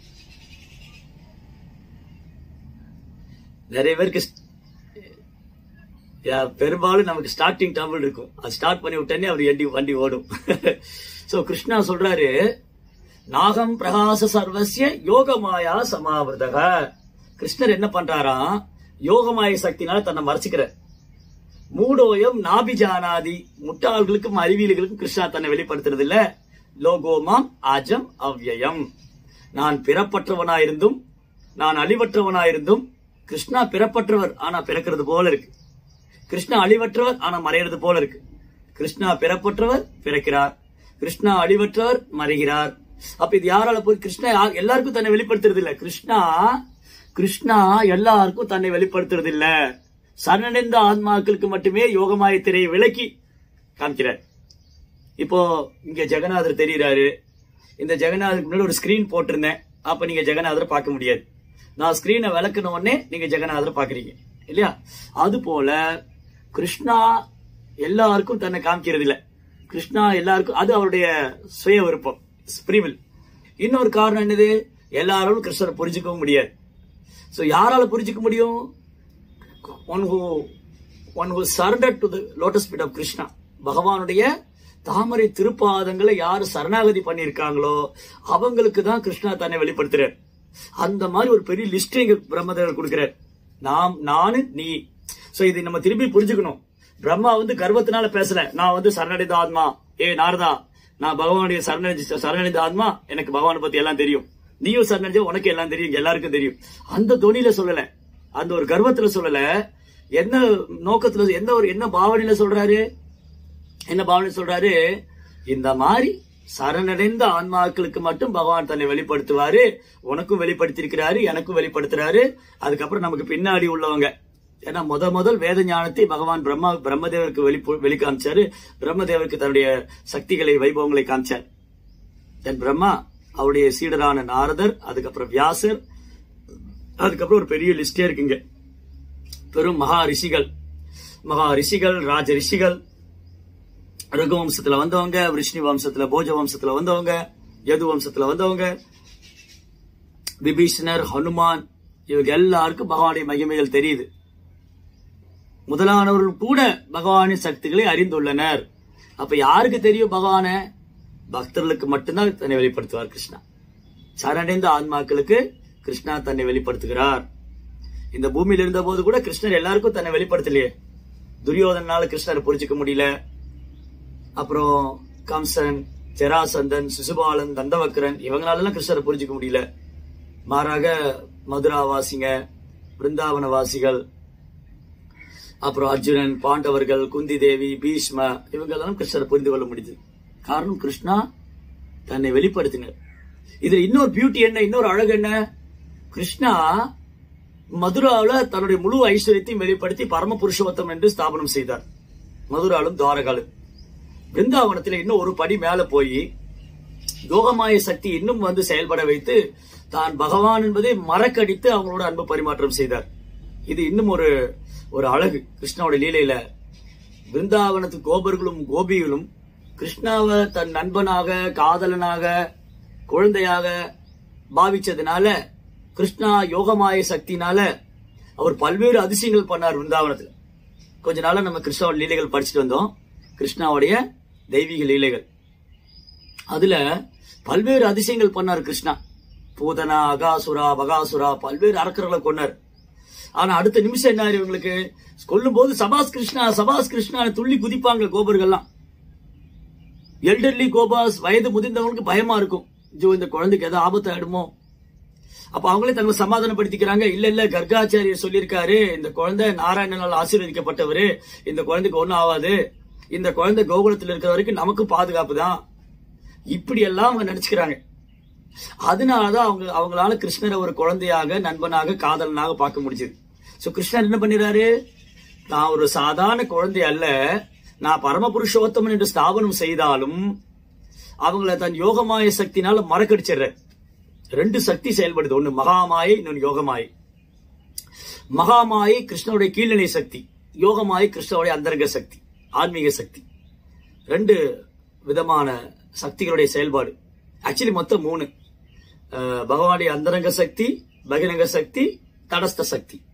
நிறைய பேருக்கு st- யா- பெரும்பாலும் நமக்கு ஸ்டார்டிங் டபுள் இருக்கும் அது ஸ்டார்ட் பண்ணி விட்டேனே அவர் எண்டி வண்டி ஓடும் சோ கிருஷ்ணா சொல்றாரு நாகம் பிரகாச சர்வசிய யோகமாயா சமாவிரதக கிருஷ்ணர் என்ன பண்றாராம் யோகமாய சக்தினால தன்னை மறைச்சுக்கிறார் மூடோயம் நாபிஜானாதி முட்டாள்களுக்கும் அறிவியல்களுக்கும் கிருஷ்ணா தன்னை வெளிப்படுத்துறது இல்ல லோகோமாம் அஜம் அவ்யயம் நான் பிறப்பற்றவனாயிருந்தும் நான் அழிவற்றவனாயிருந்தும் கிருஷ்ணா பிறப்பற்றவர் ஆனா பிறக்கிறது போல இருக்கு கிருஷ்ணா அழிவற்றவர் ஆனா மறையிறது போல இருக்கு கிருஷ்ணா பிறப்பற்றவர் பிறக்கிறார் கிருஷ்ணா அழிவற்றவர் மறைகிறார் அப்ப இது யாரால போய் கிருஷ்ணா யா- எல்லாருக்கும் தன்னை வெளிப்படுத்துறது இல்ல கிருஷ்ணா கிருஷ்ணா எல்லாருக்கும் தன்னை வெளிப்படுத்துறது இல்ல சரணடைந்த ஆத்மாக்களுக்கு மட்டுமே யோகமாய திரையை விலக்கி காமிக்கிறார் இப்போ இங்க ஜெகநாதர் தெரியுறாரு இந்த ஜெகநாதருக்கு முன்னாடி ஒரு ஸ்கிரீன் போட்டிருந்தேன் அப்ப நீங்க ஜெகநாதரை பார்க்க முடியாது நான் ஸ்கிரீனை விளக்குன உடனே நீங்க ஜெகநாதரை பாக்குறீங்க இல்லையா அது போல கிருஷ்ணா எல்லாருக்கும் தன்னை காமிக்கிறது இல்ல கிருஷ்ணா எல்லாருக்கும் அது அவருடைய சுய விருப்பம் ஸ்பிரிவில் இன்னொரு காரணம் என்னது எல்லாரும் கிருஷ்ணரை புரிஞ்சுக்கவும் முடியாது சோ யாரால புரிஞ்சுக்க முடியும் one who one who surrender to the lotus feet of Krishna பகவானுடைய தாமரை திருப்பாதங்களை யாரு சரணாகதி பண்ணியிருக்காங்களோ அவங்களுக்கு தான் கிருஷ்ணா தன்னை வெளிப்படுத்துறார் அந்த மாதிரி ஒரு பெரிய லிஸ்ட் இங்க பிரம்மதேவர் கொடுக்கிறார் நாம் நானு நீ சோ இது நம்ம திருப்பி புரிஞ்சுக்கணும் பிரம்மா வந்து கர்வத்தினால பேசல நான் வந்து சரணடைந்த ஆத்மா ஏ நாரதா நான் பகவானுடைய சரணடைஞ்ச சரணடைந்த ஆத்மா எனக்கு பகவானை பத்தி எல்லாம் தெரியும் நீயும் சரணடைஞ்ச உனக்கு எல்லாம் தெரியும் இங்க எல்லாருக்கும் தெரியும் அந்த தொனியில சொல்லல அந்த ஒரு கர்வத்துல சொல்லல என்ன நோக்கத்துல என்ன ஒரு என்ன பாவனையில சொல்றாரு என்ன பாவனை சொல்றாரு இந்த மாதிரி சரணடைந்த ஆன்மாக்களுக்கு மட்டும் பகவான் தன்னை வெளிப்படுத்துவாரு உனக்கும் வெளிப்படுத்தியிருக்கிறாரு எனக்கும் வெளிப்படுத்துறாரு அதுக்கப்புறம் நமக்கு பின்னாடி உள்ளவங்க ஏன்னா முத முதல் வேத ஞானத்தை பகவான் பிரம்மா பிரம்மதேவருக்கு வெளி வெளி காமிச்சாரு பிரம்மதேவருக்கு தன்னுடைய சக்திகளை வைபவங்களை காமிச்சார் தென் பிரம்மா அவருடைய சீடரான நாரதர் அதுக்கப்புறம் வியாசர் அதுக்கப்புறம் ஒரு பெரிய லிஸ்டே இருக்குங்க பெரும் மகா ரிஷிகள் மகா ரிஷிகள் ராஜ ரிஷிகள் ரகு வம்சத்துல வந்தவங்க விஷ்ணு வம்சத்துல போஜ வம்சத்துல வந்தவங்க யது வம்சத்துல வந்தவங்க விபீஷணர் ஹனுமான் இவங்க எல்லாருக்கும் பகவானுடைய மகிமைகள் தெரியுது முதலானவர்கள் கூட பகவானின் சக்திகளை அறிந்துள்ளனர் அப்ப யாருக்கு தெரியும் பகவான பக்தர்களுக்கு மட்டும்தான் தன்னை வெளிப்படுத்துவார் கிருஷ்ணா சரணடைந்த ஆன்மாக்களுக்கு கிருஷ்ணா தன்னை வெளிப்படுத்துகிறார் இந்த பூமியில இருந்த போது கூட கிருஷ்ணர் எல்லாருக்கும் தன்னை வெளிப்படுத்தலையே துரியோதனால கிருஷ்ணரை புரிஞ்சுக்க முடியல அப்புறம் கம்சன் ஜெராசந்தன் சிசுபாலன் தந்தவக்கரன் இவங்களாலலாம் கிருஷ்ணரை புரிஞ்சுக்க முடியல மாறாக மதுராவாசிங்க பிருந்தாவன வாசிகள் அப்புறம் அர்ஜுனன் பாண்டவர்கள் குந்தி தேவி பீஷ்ம இவங்கெல்லாம் கிருஷ்ணரை புரிந்து கொள்ள முடியுது காரணம் கிருஷ்ணா தன்னை வெளிப்படுத்தினர் இதுல இன்னொரு பியூட்டி என்ன இன்னொரு அழகு என்ன கிருஷ்ணா மதுராவுல தன்னுடைய முழு ஐஸ்வர்யத்தையும் வெளிப்படுத்தி பரம புருஷோத்தம் என்று ஸ்தாபனம் செய்தார் மதுராலும் துவாரகாலும் பிருந்தாவனத்துல இன்னும் ஒரு படி மேல போய் யோகமாய சக்தி இன்னும் வந்து செயல்பட வைத்து தான் பகவான் என்பதை மறக்கடித்து அவங்களோட அன்பு பரிமாற்றம் செய்தார் இது இன்னும் ஒரு ஒரு அழகு கிருஷ்ணாவோட லீலையில பிருந்தாவனத்து கோபர்களும் கோபிகளும் கிருஷ்ணாவை தன் நண்பனாக காதலனாக குழந்தையாக பாவிச்சதுனால கிருஷ்ணா யோகமாய சக்தினால அவர் பல்வேறு அதிசயங்கள் பண்ணார் பிருந்தாவனத்துல கொஞ்ச நாளா நம்ம கிருஷ்ணாவோட லீலைகள் படிச்சுட்டு வந்தோம் கிருஷ்ணாவுடைய தெய்வீக லீலைகள் அதுல பல்வேறு அதிசயங்கள் பண்ணார் கிருஷ்ணா பூதனா அகாசுரா பகாசுரா பல்வேறு அரக்கர்களை கொண்டார் ஆனா அடுத்த நிமிஷம் என்ன ஆயிரும் இவங்களுக்கு கொல்லும் போது சபாஸ் கிருஷ்ணா சபாஸ் கிருஷ்ணா துள்ளி குதிப்பாங்க கோபர்கள்லாம் எல்டர்லி கோபாஸ் வயது முதிர்ந்தவங்களுக்கு பயமா இருக்கும் ஐயோ இந்த குழந்தைக்கு ஏதோ ஆபத்து ஆயிடுமோ அப்ப அவங்களே தங்களை சமாதானப்படுத்திக்கிறாங்க இல்ல இல்ல கர்காச்சாரியர் சொல்லியிருக்காரு இந்த குழந்தை நாராயணனால் ஆசீர்வதிக்கப்பட்டவரு இந்த குழந்தைக்கு ஒண்ணும் ஆகாது இந்த குழந்தை கோகுலத்தில் இருக்கிற வரைக்கும் நமக்கு பாதுகாப்பு தான் இப்படி எல்லாம் அவங்க நினைச்சுக்கிறாங்க அதனாலதான் அவங்க அவங்களால கிருஷ்ணரை ஒரு குழந்தையாக நண்பனாக காதலனாக பார்க்க முடிஞ்சது சோ கிருஷ்ணர் என்ன பண்ணிடுறாரு நான் ஒரு சாதாரண குழந்தை அல்ல நான் பரம புருஷோத்தமன் என்று ஸ்தாபனம் செய்தாலும் அவங்கள தன் யோகமாய சக்தினால மறக்கடிச்சிடுற ரெண்டு சக்தி செயல்படுது ஒண்ணு மகாமாயை இன்னொன்னு யோகமாயை மகாமாயை கிருஷ்ணனுடைய கீழ்நிலை சக்தி யோகமாயை கிருஷ்ணனுடைய அந்தரங்க சக்தி ஆன்மீக சக்தி ரெண்டு விதமான சக்திகளுடைய செயல்பாடு ஆக்சுவலி மொத்தம் மூணு அஹ், பகவானுடைய அந்தரங்க சக்தி பகிரங்க சக்தி தடஸ்த சக்தி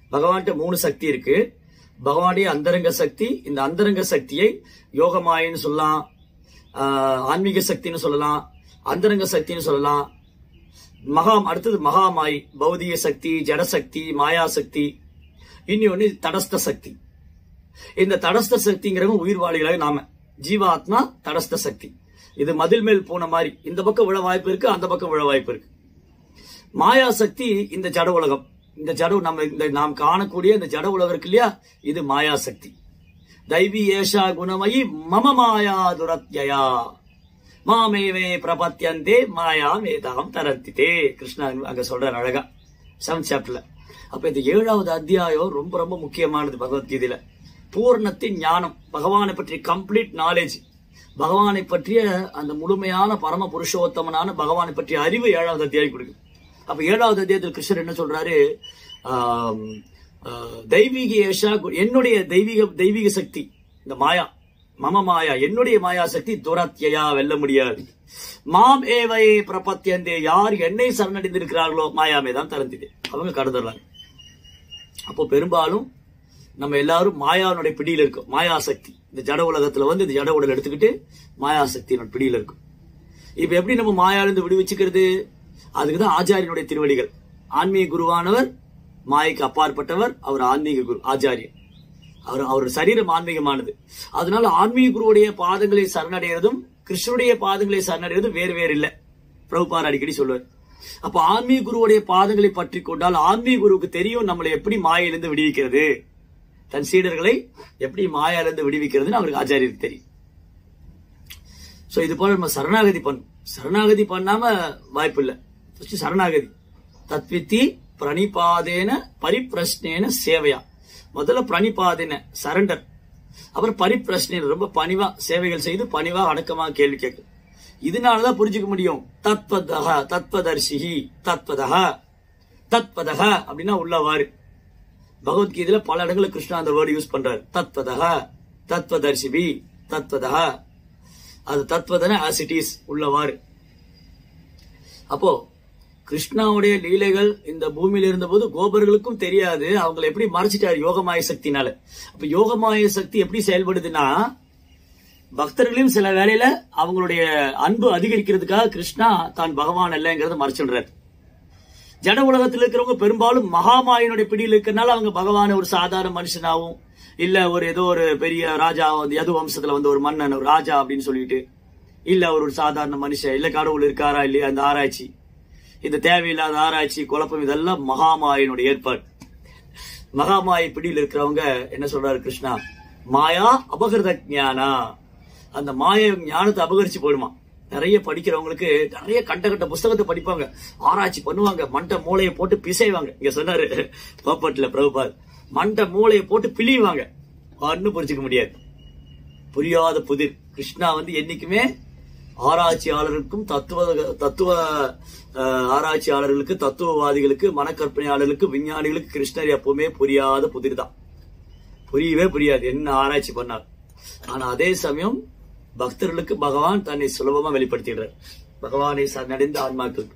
பகவான்கிட்ட மூணு சக்தி இருக்கு பகவானுடைய அந்தரங்க சக்தி இந்த அந்தரங்க சக்தியை யோகமாயின்னு சொல்லலாம் ஆஹ், ஆன்மீக சக்தின்னு சொல்லலாம் அந்தரங்க சக்தின்னு சொல்லலாம் மகா அடுத்தது மகாமாய் பௌதிக சக்தி ஜடசக்தி மாயா சக்தி இன்னொன்னு தடஸ்த சக்தி இந்த தடஸ்த சக்திங்கிறவங்க உயிர்வாளிகளாக நாம ஜீவாத்மா தடஸ்த சக்தி இது மதில் மேல் போன மாதிரி இந்த பக்கம் விழ வாய்ப்பு இருக்கு அந்த பக்கம் விழ வாய்ப்பு இருக்கு மாயா சக்தி இந்த ஜட உலகம் இந்த ஜட நம்ம இந்த நாம் காணக்கூடிய இந்த ஜட உலகம் இருக்கு இல்லையா இது மாயா சக்தி தைவி ஏஷா குணமயி மம மாயா துரத்யயா மாமேவே பிரபத்தியந்தே மாயா மேதாம் தரத்திதே கிருஷ்ணா அங்க சொல்றார் அழகா செவன்த் சாப்டர்ல அப்ப இந்த ஏழாவது அத்தியாயம் ரொம்ப ரொம்ப முக்கியமானது பகவத்கீதையில பூர்ணத்தின் ஞானம் பகவானை பற்றி கம்ப்ளீட் நாலேஜ் பகவானை பற்றிய அந்த முழுமையான பரம புருஷோத்தமனான பகவானை பற்றிய அறிவு ஏழாவது அத்தியாயம் கொடுக்கும் அப்ப ஏழாவது அத்தியாயத்தில் கிருஷ்ணர் என்ன சொல்றாரு ஆம், ஆ, தெய்வீக ஏஷா கு- என்னுடைய தெய்வீக தெய்வீக சக்தி இந்த மாயா மம மாயா என்னுடைய மாயா சக்தி துரத்தியா வெல்ல முடியாது மாம் ஏவை பிரபத்தியந்தே யார் என்னை சரணடைந்திருக்கிறார்களோ மாயாமே தான் திறந்தது அவங்க கடந்துடுறாங்க அப்போ பெரும்பாலும் நம்ம எல்லாரும் மாயானுடைய பிடியில இருக்கோம் மாயா சக்தி இந்த ஜட உலகத்துல வந்து இந்த ஜட உடல் எடுத்துக்கிட்டு மாயா சக்தியினோட பிடியில இருக்கும் இப்ப எப்படி நம்ம மாயாலிருந்து விடுவிச்சுக்கிறது அதுக்குதான் ஆச்சாரியனுடைய திருவடிகள் ஆன்மீக குருவானவர் மாயைக்கு அப்பாற்பட்டவர் அவர் ஆன்மீக குரு ஆச்சாரியர் அவர் அவர் சரீரம் ஆன்மீகமானது அதனால ஆன்மீக குருவுடைய பாதங்களை சரணடைகிறதும் கிருஷ்ணனுடைய பாதங்களை சரணடைகிறதும் வேறு வேறு இல்லை பிரபுபார் அடிக்கடி சொல்லுவார் அப்ப ஆன்மீக குருவுடைய பாதங்களை பற்றி கொண்டால் ஆன்மீக குருவுக்கு தெரியும் நம்மளை எப்படி மாயிலிருந்து விடுவிக்கிறது தன் சீடர்களை எப்படி மாயாலிருந்து விடுவிக்கிறதுன்னு அவருக்கு ஆச்சாரியருக்கு தெரியும் சோ இது போல நம்ம சரணாகதி பண்ணும் சரணாகதி பண்ணாம வாய்ப்பு இல்ல ஃபர்ஸ்ட் சரணாகதி தத்வித்தி பிரணிபாதேன பரிப்பிரஷ்னேன சேவையா முதல்ல பிரணிபாதேன சரண்டர் அப்புறம் பரிப்பிரஷ்னேன ரொம்ப பணிவா சேவைகள் செய்து பணிவா அடக்கமா கேள்வி கேட்கும் இதனாலதான் புரிஞ்சுக்க முடியும் தத்வதக தத்வதர்ஷிஹி தத்வதக தத்வதக அப்படின்னா உள்ளவாறு பகவத்கீதையில பல இடங்களில் கிருஷ்ணா அந்த வேர்டு யூஸ் பண்றாரு தத்வதக தத்வதர்ஷிபி தத்வதக அது தத்வதன ஆஸ் இட் இஸ் உள்ளவாறு அப்போ கிருஷ்ணாவுடைய லீலைகள் இந்த பூமியில இருந்தபோது கோபர்களுக்கும் தெரியாது அவங்களை எப்படி மறைச்சிட்டாரு யோகமாய சக்தினால அப்ப யோகமாய சக்தி எப்படி செயல்படுதுன்னா பக்தர்களையும் சில வேளையில அவங்களுடைய அன்பு அதிகரிக்கிறதுக்காக கிருஷ்ணா தான் பகவான் அல்லங்கிறத மறைச்சிடுறாரு ஜட உலகத்தில் இருக்கிறவங்க பெரும்பாலும் மகாமாயனுடைய பிடியில் இருக்கிறனால அவங்க பகவான ஒரு சாதாரண மனுஷனாவும் இல்ல ஒரு ஏதோ ஒரு பெரிய ராஜா வந்து யது வம்சத்துல வந்து ஒரு மன்னன் ஒரு ராஜா அப்படின்னு சொல்லிட்டு இல்ல அவர் ஒரு சாதாரண மனுஷன் இல்ல கடவுள் இருக்காரா இல்லையா அந்த ஆராய்ச்சி இந்த தேவையில்லாத ஆராய்ச்சி குழப்பம் இதெல்லாம் மகாமாயனுடைய ஏற்பாடு மகாமாய பிடியில் இருக்கிறவங்க என்ன சொல்றாரு கிருஷ்ணா மாயா அபகிருத ஞானா அந்த மாய ஞானத்தை அபகரிச்சு போயிடுமா நிறைய படிக்கிறவங்களுக்கு நிறைய கண்ட கண்ட புஸ்தகத்தை படிப்பாங்க ஆராய்ச்சி பண்ணுவாங்க மண்ட மூளையை போட்டு பிசைவாங்க இங்க சொன்னாரு பாப்பட்ல பிரபுபாத் மண்ட மூளையை போட்டு பிழிவாங்க ஒன்னும் புரிஞ்சுக்க முடியாது புரியாத புதிர் கிருஷ்ணா வந்து என்னைக்குமே ஆராய்ச்சியாளருக்கும் தத்துவ தத்துவ அஹ், ஆராய்ச்சியாளர்களுக்கு தத்துவவாதிகளுக்கு மனக்கற்பனையாளர்களுக்கு விஞ்ஞானிகளுக்கு கிருஷ்ணர் எப்பவுமே புரியாத புதிர் தான் புரியவே புரியாது என்ன ஆராய்ச்சி பண்ணார் ஆனா அதே சமயம் பக்தர்களுக்கு பகவான் தன்னை சுலபமா வெளிப்படுத்திடுறார் பகவானை சரணடைந்த ஆன்மாக்கள்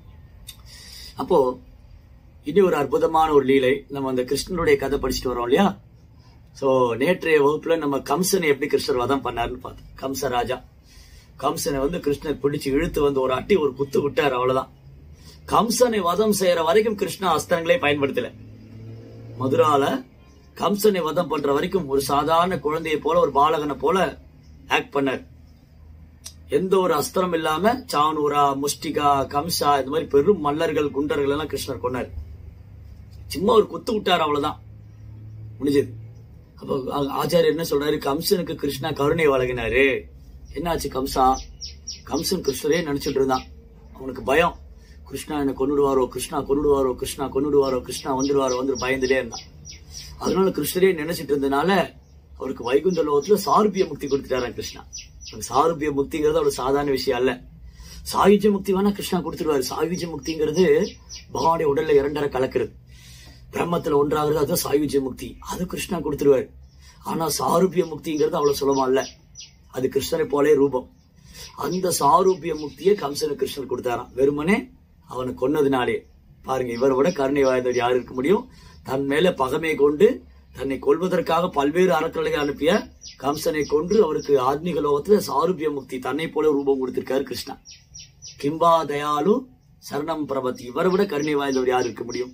அப்போ இனி ஒரு அற்புதமான ஒரு லீலை நம்ம அந்த கிருஷ்ணனுடைய கதை படிச்சுட்டு வரோம் இல்லையா சோ நேற்றைய வகுப்புல நம்ம கம்சனை எப்படி கிருஷ்ணர் வதம் பண்ணாருன்னு பார்த்தோம் கம்ச ராஜா கம்சனை வந்து கிருஷ்ணர் பிடிச்சு இழுத்து வந்து ஒரு அட்டி ஒரு குத்து விட்டார் அவ்வளவுதான் கம்சனை வதம் செய்யற வரைக்கும் கிருஷ்ணா அஸ்திரங்களே பயன்படுத்தல மதுரால கம்சனை வதம் பண்ற வரைக்கும் ஒரு சாதாரண குழந்தையை போல ஒரு பாலகனை போல ஆக்ட் பண்ணார் எந்த ஒரு அஸ்திரம் இல்லாம சானூரா முஷ்டிகா கம்சா இந்த மாதிரி பெரும் மல்லர்கள் குண்டர்கள் எல்லாம் கிருஷ்ணர் கொண்டார் சும்மா ஒரு குத்து விட்டார் அவ்வளவுதான் முடிஞ்சது அப்போ ஆ- ஆச்சாரியர் என்ன சொல்றாரு கம்சனுக்கு கிருஷ்ணா கருணை வழங்கினாரு என்னாச்சு கம்சா கம்சன் கிருஷ்ணரே நினைச்சிட்டு இருந்தான் அவனுக்கு பயம் கிருஷ்ணா என்ன கொன்னுடுவாரோ கிருஷ்ணா கொன்னுடுவாரோ கிருஷ்ணா கொன்னுடுவாரோ கிருஷ்ணா வந்துடுவாரோ வந்து பயந்துட்டே இருந்தான் அதனால கிருஷ்ணரே நினைச்சிட்டு இருந்தனால அவருக்கு வைகுண்ட லோகத்துல சாருபிய முக்தி கொடுத்துட்டாராம் கிருஷ்ணா அந்த சாருபிய முக்திங்கிறது அவ்வளவு சாதாரண விஷயம் அல்ல சாயுஜ்ய முக்தி வேணா கிருஷ்ணா கொடுத்துருவாரு சாயுஜ்ய முக்திங்கிறது பகவானுடைய உடல்ல இரண்டரை கலக்கிறது பிரம்மத்துல ஒன்றாகிறது அதுதான் சாயுஜ்ய முக்தி அது கிருஷ்ணா கொடுத்துருவாரு ஆனா சாரூபிய முக்திங்கிறது அவ்வளவு சுலபம் அல்ல அது கிருஷ்ணரை போலே ரூபம் அந்த சாரூபிய முக்தியை கம்சனு கிருஷ்ணர் கொடுத்தாராம் வெறுமனே அவனை கொன்னதுனாலே பாருங்க இவரை விட கருணை வாய்ந்தவர் யார் இருக்க முடியும் தன் மேல பகமை கொண்டு தன்னை கொல்வதற்காக பல்வேறு அறக்கலையை அனுப்பிய கம்சனை கொன்று அவருக்கு ஆத்மீக லோகத்துல சாருபிய முக்தி தன்னை போல ரூபம் கொடுத்திருக்காரு கிருஷ்ணா கிம்பா தயாலு சரணம் பிரபத்தி இவரை விட கருணை வாய்ந்தவர் யார் இருக்க முடியும்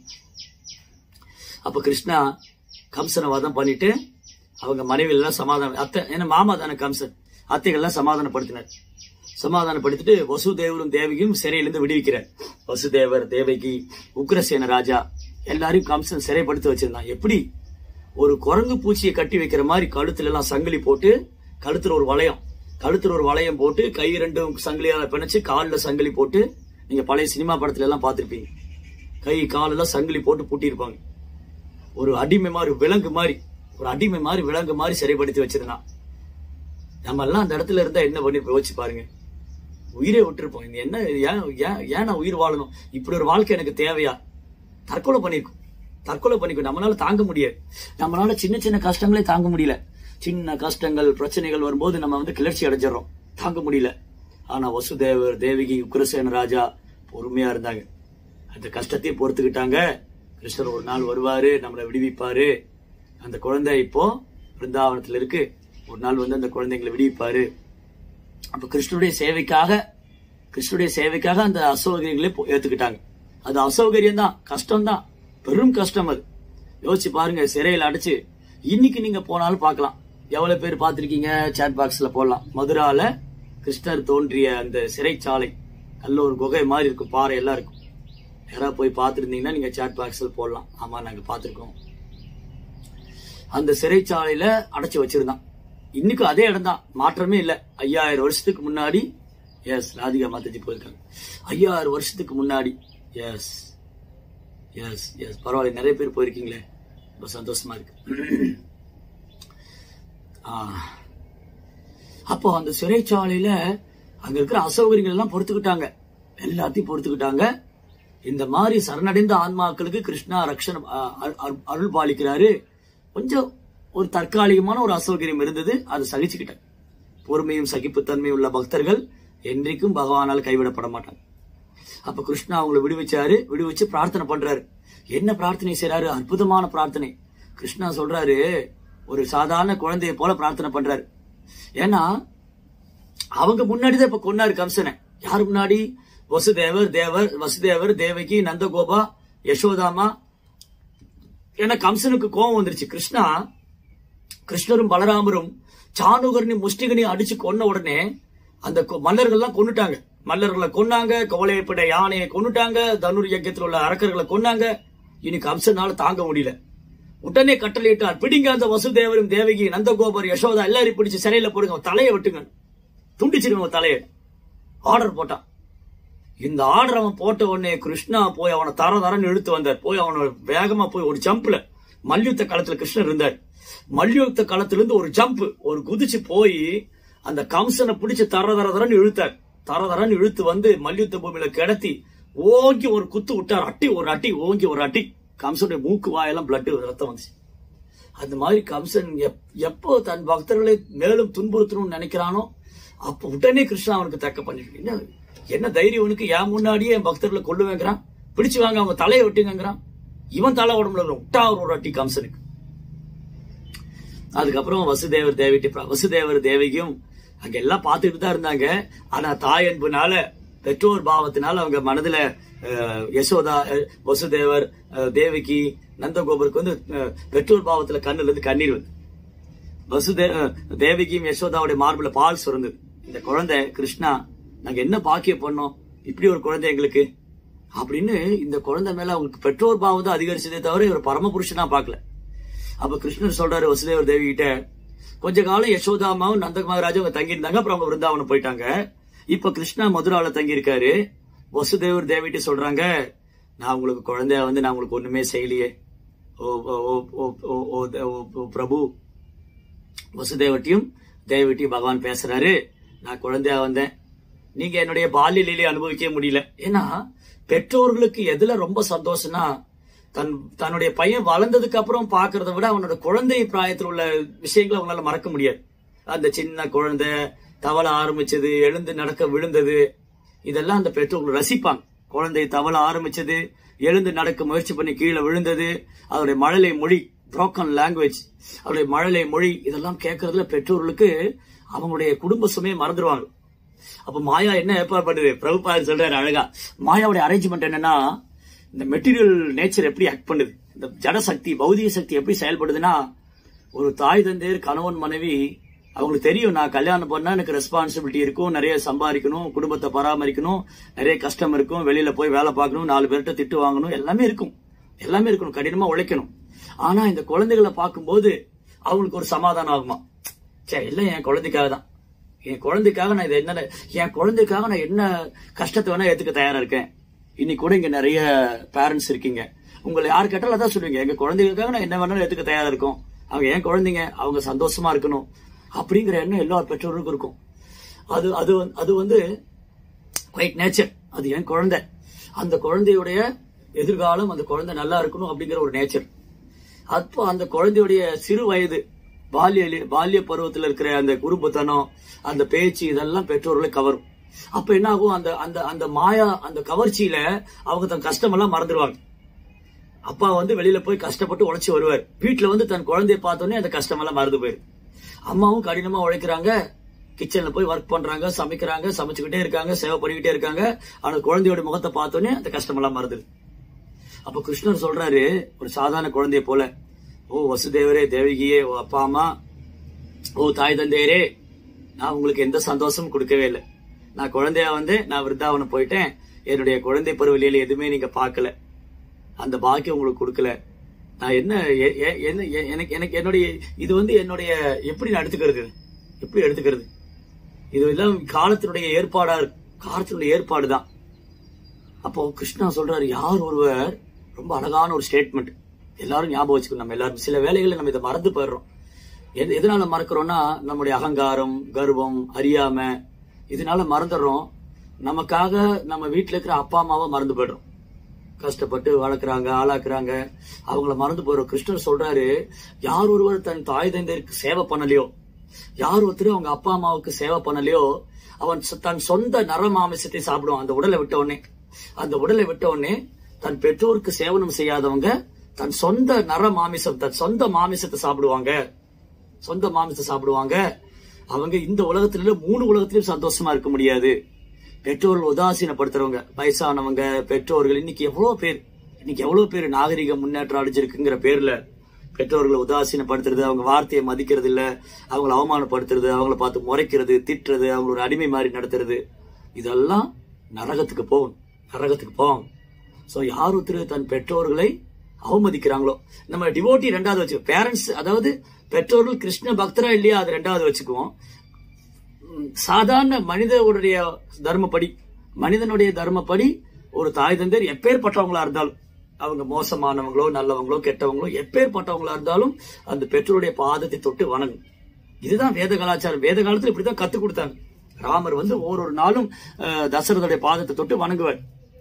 அப்ப கிருஷ்ணா கம்சனை வதம் பண்ணிட்டு அவங்க மனைவி எல்லாம் சமாதானம் அத்தை ஏன்னா மாமா தானே கம்சன் அத்தைகள்லாம் சமாதானப்படுத்தினார் சமாதானப்படுத்திட்டு வசுதேவரும் தேவியும் சிறையிலிருந்து விடுவிக்கிறார் வசுதேவர் தேவகி உக்ரசேன ராஜா எல்லாரையும் கம்சன் சிறைப்படுத்தி வச்சிருந்தான் எப்படி ஒரு குரங்கு பூச்சியை கட்டி வைக்கிற மாதிரி கழுத்துல எல்லாம் சங்கிலி போட்டு கழுத்துல ஒரு வளையம் கழுத்துல ஒரு வளையம் போட்டு கை ரெண்டும் சங்கிலியால பிணைச்சு கால்ல சங்கிலி போட்டு நீங்க பழைய சினிமா படத்துல எல்லாம் பார்த்திருப்பீங்க கை காலெல்லாம் சங்கிலி போட்டு பூட்டியிருப்பாங்க ஒரு அடிமை மாதிரி விலங்கு மாதிரி ஒரு அடிமை மாதிரி விலங்கு மாதிரி சிறைப்படுத்தி வச்சிருந்தான் நம்ம எல்லாம் அந்த இடத்துல இருந்தா என்ன பண்ணி யோசிச்சு பாருங்க உயிரே விட்டுருப்போம் இது என்ன ஏன் ஏன் ஏன் நான் உயிர் வாழணும் இப்படி ஒரு வாழ்க்கை எனக்கு தேவையா தற்கொலை பண்ணிருக்கும் தற்கொலை பண்ணிக்கும் நம்மளால தாங்க முடியாது நம்மளால சின்ன சின்ன கஷ்டங்களே தாங்க முடியல சின்ன கஷ்டங்கள் பிரச்சனைகள் வரும்போது நம்ம வந்து கிளர்ச்சி அடைஞ்சிடறோம் தாங்க முடியல ஆனா வசுதேவர் தேவகி உக்ரசேன ராஜா பொறுமையா இருந்தாங்க அந்த கஷ்டத்தையும் பொறுத்துக்கிட்டாங்க கிருஷ்ணர் ஒரு நாள் வருவாரு நம்மளை விடுவிப்பாரு அந்த குழந்தை இப்போ பிருந்தாவனத்துல இருக்கு ஒரு நாள் வந்து அந்த குழந்தைங்களை விடுவிப்பாரு அப்ப கிருஷ்ணனுடைய சேவைக்காக கிருஷ்ணனுடைய சேவைக்காக அந்த அசௌகரியங்களே போ- ஏத்துக்கிட்டாங்க அது அசௌகரியம் தான் கஷ்டம் தான் பெரும் கஷ்டம் அது யோசிச்சு பாருங்க சிறையில் அடைச்சு இன்னைக்கு நீங்க போனாலும் பார்க்கலாம் எவ்வளவு பேர் பார்த்திருக்கீங்க சாட் பாக்ஸ்ல போடலாம் மதுரால கிருஷ்ணர் தோன்றிய அந்த சிறைச்சாலை நல்ல ஒரு குகை மாதிரி இருக்கும் பாறை எல்லாம் இருக்கும் யாராவது போய் பார்த்துருந்தீங்கன்னா நீங்க சாட் பாக்ஸ்ல போடலாம் ஆமா நாங்க பார்த்திருக்கோம் அந்த சிறைச்சாலையில அடைச்சு வச்சிருந்தான் இன்னைக்கும் அதே இடம் தான் மாற்றமே இல்ல ஐயாயிரம் வருஷத்துக்கு முன்னாடி எஸ் ராதிகா மாதாஜி போயிருக்காங்க ஐயாயிரம் வருஷத்துக்கு முன்னாடி எஸ் எஸ் எஸ் பரவாயில்ல நிறைய பேர் போயிருக்கீங்களே ரொம்ப சந்தோஷமா இருக்கு ஆ. அப்போ அந்த சிறைச்சாலையில அங்க இருக்கிற அசௌகரியங்கள் எல்லாம் பொறுத்துக்கிட்டாங்க எல்லாத்தையும் பொறுத்துக்கிட்டாங்க இந்த மாதிரி சரணடைந்த ஆன்மாக்களுக்கு கிருஷ்ணா ரக்ஷணம் அ- அ- அ- அருள் பாலிக்கிறாரு கொஞ்சம் ஒரு தற்காலிகமான ஒரு அசௌகரியம் இருந்தது அதை சகிச்சுக்கிட்டாங்க பொறுமையும் சகிப்புத்தன்மையும் உள்ள பக்தர்கள் என்றைக்கும் பகவானால் கைவிடப்பட மாட்டாங்க அப்ப கிருஷ்ணா அவங்கள விடுவிச்சாரு விடுவிச்சு பிரார்த்தனை பண்றாரு என்ன பிரார்த்தனை செய்றாரு அற்புதமான பிரார்த்தனை கிருஷ்ணா சொல்றாரு ஒரு சாதாரண குழந்தைய போல பிரார்த்தனை பண்றாரு ஏன்னா அவங்க முன்னாடிதான் இப்ப கொன்னாரு கம்சனை யாரு முன்னாடி வசுதேவர் தேவர் வசுதேவர் தேவகி நந்தகோபா யசோதாமா ஏன்னா கம்சனுக்கு கோபம் வந்துருச்சு கிருஷ்ணா கிருஷ்ணரும் பலராமரும் சாணுகர்னி முஷ்டிகனி அடிச்சு கொன்ன உடனே அந்த கொ- மல்லர்கள்லாம் கொன்னுட்டாங்க மல்லர்களை கொன்னாங்க கவலைப்பட யானையை கொன்னுட்டாங்க தனுர் யஜ்யத்தில் உள்ள அரக்கர்களை கொன்னாங்க இனி கம்சனால தாங்க முடியல உடனே கட்டளையிட்டார் பிடிங்க அந்த வசுதேவரும் தேவகி நந்தகோபர் யசோதா எல்லாரையும் பிடிச்சு சிறையில போடுங்க அவன் தலையை வெட்டுங்க துண்டிச்சிருங்க அவன் தலையை ஆர்டர் போட்டான் இந்த ஆர்டர் அவன் போட்ட உடனே கிருஷ்ணா போய் அவனை தர தரன்னு இழுத்து வந்தார் போய் அவனை வேகமா போய் ஒரு ஜம்ப்ல மல்யுத்த களத்துல கிருஷ்ணர் இருந்தார் மல்யுத்த களத்திலிருந்து ஒரு ஜம்ப் ஒரு குதிச்சு போய் அந்த கம்சனை பிடிச்சு தர தர தரன்னு இழுத்தார் தர தரன்னு இழுத்து வந்து மல்யுத்த பூமியில கிடத்தி ஓங்கி ஒரு குத்து விட்டார் அட்டி ஒரு அட்டி ஓங்கி ஒரு அட்டி கம்சனுடைய மூக்கு வாயெல்லாம் பிளட் ரத்தம் வந்துச்சு அந்த மாதிரி கம்சன் எப்- எப்போ தன் பக்தர்களை மேலும் துன்புறுத்தணும்னு நினைக்கிறானோ அப்ப உடனே கிருஷ்ணா அவனுக்கு தக்க பண்ணிட்டு என்ன என்ன தைரியம் உனக்கு என் முன்னாடியே என் பக்தர்களை கொள்ளுவேங்கிறான் பிடிச்சு வாங்க அவங்க தலையை வெட்டுங்கிறான் இவன் தலை உடம்புல விட்டா ஒரு அட்டி கம்சனுக்கு அதுக்கப்புறம் வசுதேவர் தேவிட்டி வசுதேவர் தேவகியும் அங்க எல்லாம் பார்த்துட்டு தான் இருந்தாங்க ஆனா தாய் அன்புனால பெற்றோர் பாவத்தினால அவங்க மனதுல அஹ், யசோதா அஹ், வசுதேவர் அஹ், தேவகி நந்தகோபருக்கு வந்து அஹ், பெற்றோர் பாவத்துல கண்ணுல இருந்து கண்ணீர் வந்து வசுதே அஹ், தேவகியும் யசோதாவுடைய மார்புல பால் சுரந்தது இந்த குழந்தை கிருஷ்ணா நாங்க என்ன பாக்கியம் பண்ணோம் இப்படி ஒரு குழந்தை எங்களுக்கு அப்படின்னு இந்த குழந்தை மேல அவங்களுக்கு பெற்றோர் பாவம் தான் அதிகரிச்சதே தவிர இவர் பரமபுருஷனா பார்க்கல அப்ப கிருஷ்ணர் சொல்றாரு வசுதேவர் தேவி கிட்ட கொஞ்ச காலம் யசோதாமாவும் நந்தகுமாராஜும் அவங்க தங்கி இருந்தாங்க அப்புறம் அவங்க விருந்தாவனம் போயிட்டாங்க இப்ப கிருஷ்ணா மதுரால தங்கி இருக்காரு வசுதேவர் தேவிட்டு சொல்றாங்க நான் உங்களுக்கு குழந்தைய வந்து நான் உங்களுக்கு ஒண்ணுமே செய்யலையே ஓ ஓ ஓ ஓ ஓ ஓ ஓ- ஓ பிரபு வசுதேவட்டியும் தேவட்டியும் பகவான் பேசுறாரு நான் குழந்தையா வந்தேன் நீங்க என்னுடைய பால்ய லீலை அனுபவிக்க முடியல ஏன்னா பெற்றோர்களுக்கு எதுல ரொம்ப சந்தோஷம்னா தன் தன்னுடைய பையன் வளர்ந்ததுக்கு அப்புறம் பாக்குறத விட அவனோட குழந்தை பிராயத்தில் உள்ள விஷயங்களை அவங்களால மறக்க முடியாது அந்த சின்ன குழந்தை தவள ஆரம்பிச்சது எழுந்து நடக்க விழுந்தது இதெல்லாம் அந்த பெற்றோர்கள் ரசிப்பாங்க குழந்தை தவள ஆரம்பிச்சது எழுந்து நடக்க முயற்சி பண்ணி கீழே விழுந்தது அதோடைய மழலை மொழி புரோக்கன் லாங்குவேஜ் அவருடைய மழலை மொழி இதெல்லாம் கேட்கறதுல பெற்றோர்களுக்கு அவங்களுடைய குடும்ப சுமையை மறந்துடுவாங்க அப்ப மாயா என்ன ஏற்பாடு பண்ணுது பிரபுபாதர் சொல்றாரு அழகா மாயாவுடைய அரேஞ்ச்மெண்ட் என்னன்னா இந்த மெட்டீரியல் நேச்சர் எப்படி ஆக்ட் பண்ணுது இந்த ஜட சக்தி பௌதிக சக்தி எப்படி செயல்படுதுன்னா ஒரு தாய் தந்தையர் கணவன் மனைவி அவங்களுக்கு தெரியும் நான் கல்யாணம் பண்ணா எனக்கு ரெஸ்பான்சிபிலிட்டி இருக்கும் நிறைய சம்பாதிக்கணும் குடும்பத்தை பராமரிக்கணும் நிறைய கஷ்டம் இருக்கும் வெளியில போய் வேலை பார்க்கணும் நாலு பேர்கிட்ட திட்டு வாங்கணும் எல்லாமே இருக்கும் எல்லாமே இருக்கணும் கடினமா உழைக்கணும் ஆனா இந்த குழந்தைகளை பார்க்கும்போது அவங்களுக்கு ஒரு சமாதானம் ஆகுமா சரி எல்லாம் என் குழந்தைக்காக தான் என் குழந்தைக்காக நான் இது என்ன என் குழந்தைக்காக நான் என்ன கஷ்டத்தை வேணா ஏத்துக்க தயாரா இருக்கேன் இன்னைக்கு கூட இங்க நிறைய பேரண்ட்ஸ் இருக்கீங்க உங்களை யார் கேட்டாலும் அதான் சொல்லுவீங்க எங்க குழந்தைகளுக்காக நான் என்ன வேணாலும் ஏத்துக்க தயாரா இருக்கோம் அவங்க என் குழந்தைங்க அவங்க சந்தோஷமா இருக்கணும் அப்படிங்கிற எண்ணம் எல்லா பெற்றோருக்கும் இருக்கும் அது அது வந்து- அது வந்து குவைட் நேச்சர் அது என் குழந்தை அந்த குழந்தையுடைய எதிர்காலம் அந்த குழந்தை நல்லா இருக்கணும் அப்படிங்கிற ஒரு நேச்சர் அப்போ அந்த குழந்தையுடைய சிறு வயது பால்ய பால்ய பருவத்தில் இருக்கிற அந்த குறும்புத்தனம் அந்த பேச்சு இதெல்லாம் பெற்றோர்களை கவரும் அப்ப என்ன ஆகும் அந்த அந்த அந்த மாயா அந்த கவர்ச்சியில அவங்க தன் கஷ்டமெல்லாம் மறந்துடுவாங்க அப்பா வந்து வெளியில போய் கஷ்டப்பட்டு உழைச்சி வருவார் வீட்டுல வந்து தன் குழந்தைய பார்த்தோன்னே அந்த கஷ்டமெல்லாம் மறந்து போயிரும் அம்மாவும் கடினமா உழைக்கிறாங்க கிச்சன்ல போய் ஒர்க் பண்றாங்க சமைக்கிறாங்க சமைச்சுக்கிட்டே இருக்காங்க சேவை பண்ணிக்கிட்டே இருக்காங்க ஆனா குழந்தையோட முகத்தை பார்த்தோன்னே அந்த கஷ்டமெல்லாம் மறந்துடுது அப்ப கிருஷ்ணர் சொல்றாரு ஒரு சாதாரண குழந்தைய போல ஓ வசுதேவரே தேவகியே ஓ அப்பா அம்மா ஓ தாய் தந்தையரே நான் உங்களுக்கு எந்த சந்தோஷமும் கொடுக்கவே இல்லை நான் குழந்தையா வந்து நான் விருந்தாவனம் போயிட்டேன் என்னுடைய குழந்தை பருவலியில எதுவுமே நீங்க பார்க்கல அந்த பாக்கியம் உங்களுக்கு கொடுக்கல நான் என்ன எ- எ- என்ன எ- எனக்கு எனக்கு என்னுடைய இது வந்து என்னுடைய எப்படி நான் எடுத்துக்கிறது இது? எப்படி எடுத்துக்கிறது இது எல்லாம் காலத்தினுடைய ஏற்பாடா இருக்கு. காலத்தினுடைய ஏற்பாடு தான் அப்போ கிருஷ்ணா சொல்றாரு யார் ஒருவர் ரொம்ப அழகான ஒரு ஸ்டேட்மெண்ட் எல்லாரும் ஞாபகம் வச்சுக்கணும் நம்ம எல்லாரும் சில வேலைகளை நம்ம இதை மறந்து போயிடுறோம் எது எதனால மறக்கிறோம்னா நம்முடைய அகங்காரம் கர்வம் அறியாம இதனால மறந்துடுறோம் நமக்காக நம்ம வீட்டுல இருக்கிற அப்பா அம்மாவை மறந்து போயிடுறோம் கஷ்டப்பட்டு வளர்க்குறாங்க ஆளாக்குறாங்க அவங்கள மறந்து போறோம் கிருஷ்ணர் சொல்றாரு யார் ஒருவர் தன் தாய் தந்தையருக்கு சேவை பண்ணலையோ யார் ஒருத்தர் அவங்க அப்பா அம்மாவுக்கு சேவை பண்ணலையோ அவன் சொ- தன் சொந்த நர மாமிசத்தை சாப்பிடுவான் அந்த உடலை விட்ட உடனே அந்த உடலை விட்ட உடனே தன் பெற்றோருக்கு சேவனம் செய்யாதவங்க தன் சொந்த நர மாமிசம் தன் சொந்த மாமிசத்தை சாப்பிடுவாங்க சொந்த மாமிசத்தை சாப்பிடுவாங்க அவங்க இந்த உலகத்துல இல்ல, மூணு உலகத்திலயும் சந்தோஷமா இருக்க முடியாது பெற்றோர்கள் உதாசீனப்படுத்துறவங்க வயசானவங்க பெற்றோர்கள் இன்னைக்கு எவ்வளவு பேர் இன்னைக்கு எவ்வளவு பேர் நாகரிக முன்னேற்றம் அடைஞ்சிருக்குங்கிற பேர்ல பெற்றோர்களை உதாசீனப்படுத்துறது அவங்க வார்த்தையை மதிக்கிறது இல்ல அவங்கள அவமானப்படுத்துறது அவங்கள பார்த்து முறைக்கிறது திட்டுறது அவங்கள ஒரு அடிமை மாதிரி நடத்துறது இதெல்லாம் நரகத்துக்கு போகும் நரகத்துக்கு போகும் சோ யார் ஒருத்தர் தன் பெற்றோர்களை அவமதிக்கிறாங்களோ நம்ம டிவோட்டி ரெண்டாவது வச்சு பேரண்ட்ஸ் அதாவது பெற்றோர்கள் கிருஷ்ண பக்தரா இல்லையா அது ரெண்டாவது வச்சுக்குவோம் ம், சாதாரண மனிதனுடைய தர்மப்படி மனிதனுடைய தர்மப்படி ஒரு தாய் தந்தையர் எப்பேற்பட்டவங்களா இருந்தாலும் அவங்க மோசமானவங்களோ நல்லவங்களோ கெட்டவங்களோ எப்பேற்பட்டவங்களா இருந்தாலும் அந்த பெற்றோருடைய பாதத்தை தொட்டு வணங்கும் இதுதான் வேத கலாச்சாரம் வேத காலத்துல இப்படிதான் கத்து கொடுத்தாங்க ராமர் வந்து ஒவ்வொரு நாளும் அஹ், தசரதோடைய பாதத்தை தொட்டு வணங்குவார்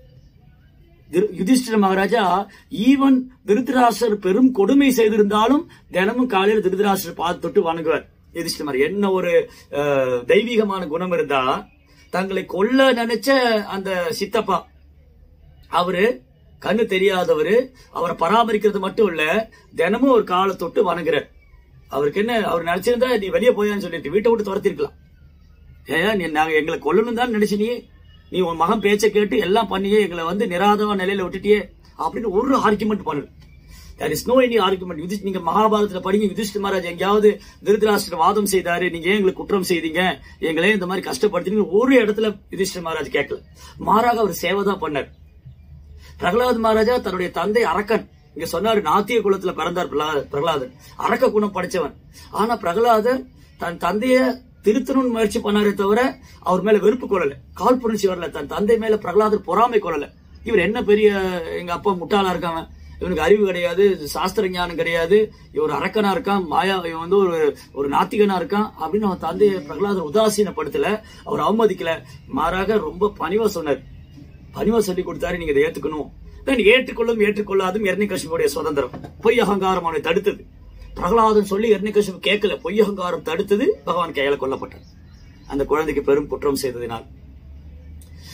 திரு- யுதிஷ்டிர மகாராஜா ஈவன் திருதராசர் பெரும் கொடுமை செய்திருந்தாலும் தினமும் காலையில் திருதராசர் பார்த்து தொட்டு வணங்குவார் யுதிஷ்டிர மகாராஜா. என்ன ஒரு அஹ், தெய்வீகமான குணம் இருந்தா தங்களை கொல்ல நினைச்ச அந்த சித்தப்பா அவரு கண்ணு தெரியாதவரு அவரை பராமரிக்கிறது மட்டும் இல்ல தினமும் ஒரு காலை தொட்டு வணங்குறார் அவருக்கு என்ன அவர் நினைச்சிருந்தா நீ வெளியே போயான்னு சொல்லிட்டு வீட்டை விட்டு துரத்திருக்கலாம் ஏன் நீ நாங்க எங்களை கொல்லணும் தான் நினைச்சு நீ நீ உன் மகன் பேச்சை கேட்டு எல்லாம் பண்ணியே எங்களை வந்து நிராதவ நிலையில விட்டுட்டியே அப்படின்னு ஒரு ஆர்குமெண்ட் பண்ணு there is no any argument யுதிஷ் நீங்க மகாபாரதத்துல படிங்க யுதிஷ்ட மகாராஜ் எங்கேயாவது திருதராஷ்டிர வாதம் செய்தாரு நீங்க ஏன் எங்களுக்கு குற்றம் செய்தீங்க எங்களே இந்த மாதிரி கஷ்டப்படுத்தீங்க ஒரு இடத்துல யுதிஷ்ட மகாராஜ் கேட்கல மாறாக அவர் சேவை தான் பண்ணார் பிரகலாத் மகாராஜா தன்னுடைய தந்தை அரக்கன் இங்க சொன்னாரு நாத்திய குலத்துல பிறந்தார் பிரகலா- பிரகலாதன் அரக்க குணம் படிச்சவன் ஆனா பிரகலாதர் தன் தந்தைய திருத்தணும்னு முயற்சி பண்ணாரே தவிர அவர் மேல வெறுப்பு கொள்ளல காழ்ப்புணர்ச்சி வரல தன் தந்தை மேல பிரகலாதர் பொறாமை கொள்ளல இவர் என்ன பெரிய எங்க அப்பா முட்டாளா இருக்காங்க இவனுக்கு அறிவு கிடையாது சாஸ்திர ஞானம் கிடையாது இவர் அரக்கனா இருக்கான் மாயா இவன் வந்து ஒரு ஒரு நாத்திகனா இருக்கான் அப்படின்னு அவன் தந்தையை பிரகலாதர் உதாசீனப்படுத்தல அவர் அவமதிக்கல மாறாக ரொம்ப பணிவா சொன்னார் பணிவா சொல்லி கொடுத்தாரு நீங்க இதை ஏத்துக்கணும் then ஏற்றுக்கொள்ளும் ஏற்றுக்கொள்ளாதும் எர்ணிகசிபுடைய சுதந்திரம் பொய் அகங்காரம் அவனை தடுத்தது பிரகலாதன் சொல்லி எர்ணிகசிபு கேட்கல பொய் அகங்காரம் தடுத்தது பகவான் கையால கொல்லப்பட்டார் அந்த குழந்தைக்கு பெரும் குற்றம் செய்ததினால்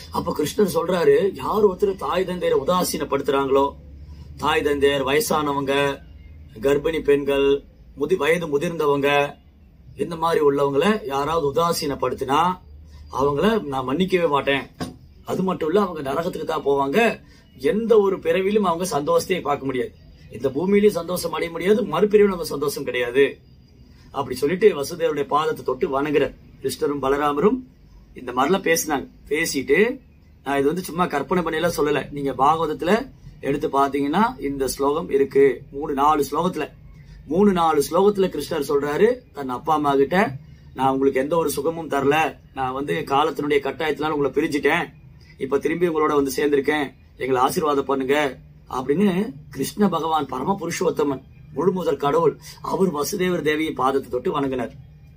அப்ப கிருஷ்ணர் சொல்றாரு யார் ஒருத்தர் தாய் தந்தையரை உதாசீனப்படுத்துறாங்களோ தாய் தந்தையர் வயசானவங்க கர்ப்பிணி பெண்கள் முதி வயது முதிர்ந்தவங்க இந்த மாதிரி உள்ளவங்கள யாராவது உதாசீனப்படுத்தினா அவங்கள நான் மன்னிக்கவே மாட்டேன் அது மட்டும் இல்ல அவங்க நரகத்துக்கு தான் போவாங்க எந்த ஒரு பிறவிலும் அவங்க சந்தோஷத்தையே பார்க்க முடியாது இந்த பூமியிலயும் சந்தோஷம் அடைய முடியாது மறுபிரிவிலும் அவங்க சந்தோஷம் கிடையாது அப்படி சொல்லிட்டு வசுதேவருடைய பாதத்தை தொட்டு வணங்குற கிருஷ்ணரும் பலராமரும் இந்த மாதிரிலாம் பேசினாங்க பேசிட்டு நான் இது வந்து சும்மா கற்பனை பண்ணியெல்லாம் சொல்லல நீங்க பாகவதத்துல எடுத்து பாத்தீங்கன்னா இந்த ஸ்லோகம் இருக்கு மூணு நாலு ஸ்லோகத்துல மூணு நாலு ஸ்லோகத்துல கிருஷ்ணர் சொல்றாரு தன் அப்பா அம்மா கிட்ட நான் உங்களுக்கு எந்த ஒரு சுகமும் தரல நான் வந்து காலத்தினுடைய கட்டாயத்தினால உங்களை பிரிஞ்சுட்டேன் இப்ப திரும்பி உங்களோட வந்து சேர்ந்திருக்கேன் எங்களை ஆசீர்வாதம் பண்ணுங்க அப்படின்னு கிருஷ்ண பகவான் பரம புருஷோத்தமன் முழு முதல் கடவுள் அவர் வசுதேவர் தேவியை பாதத்தை தொட்டு வணங்கினார்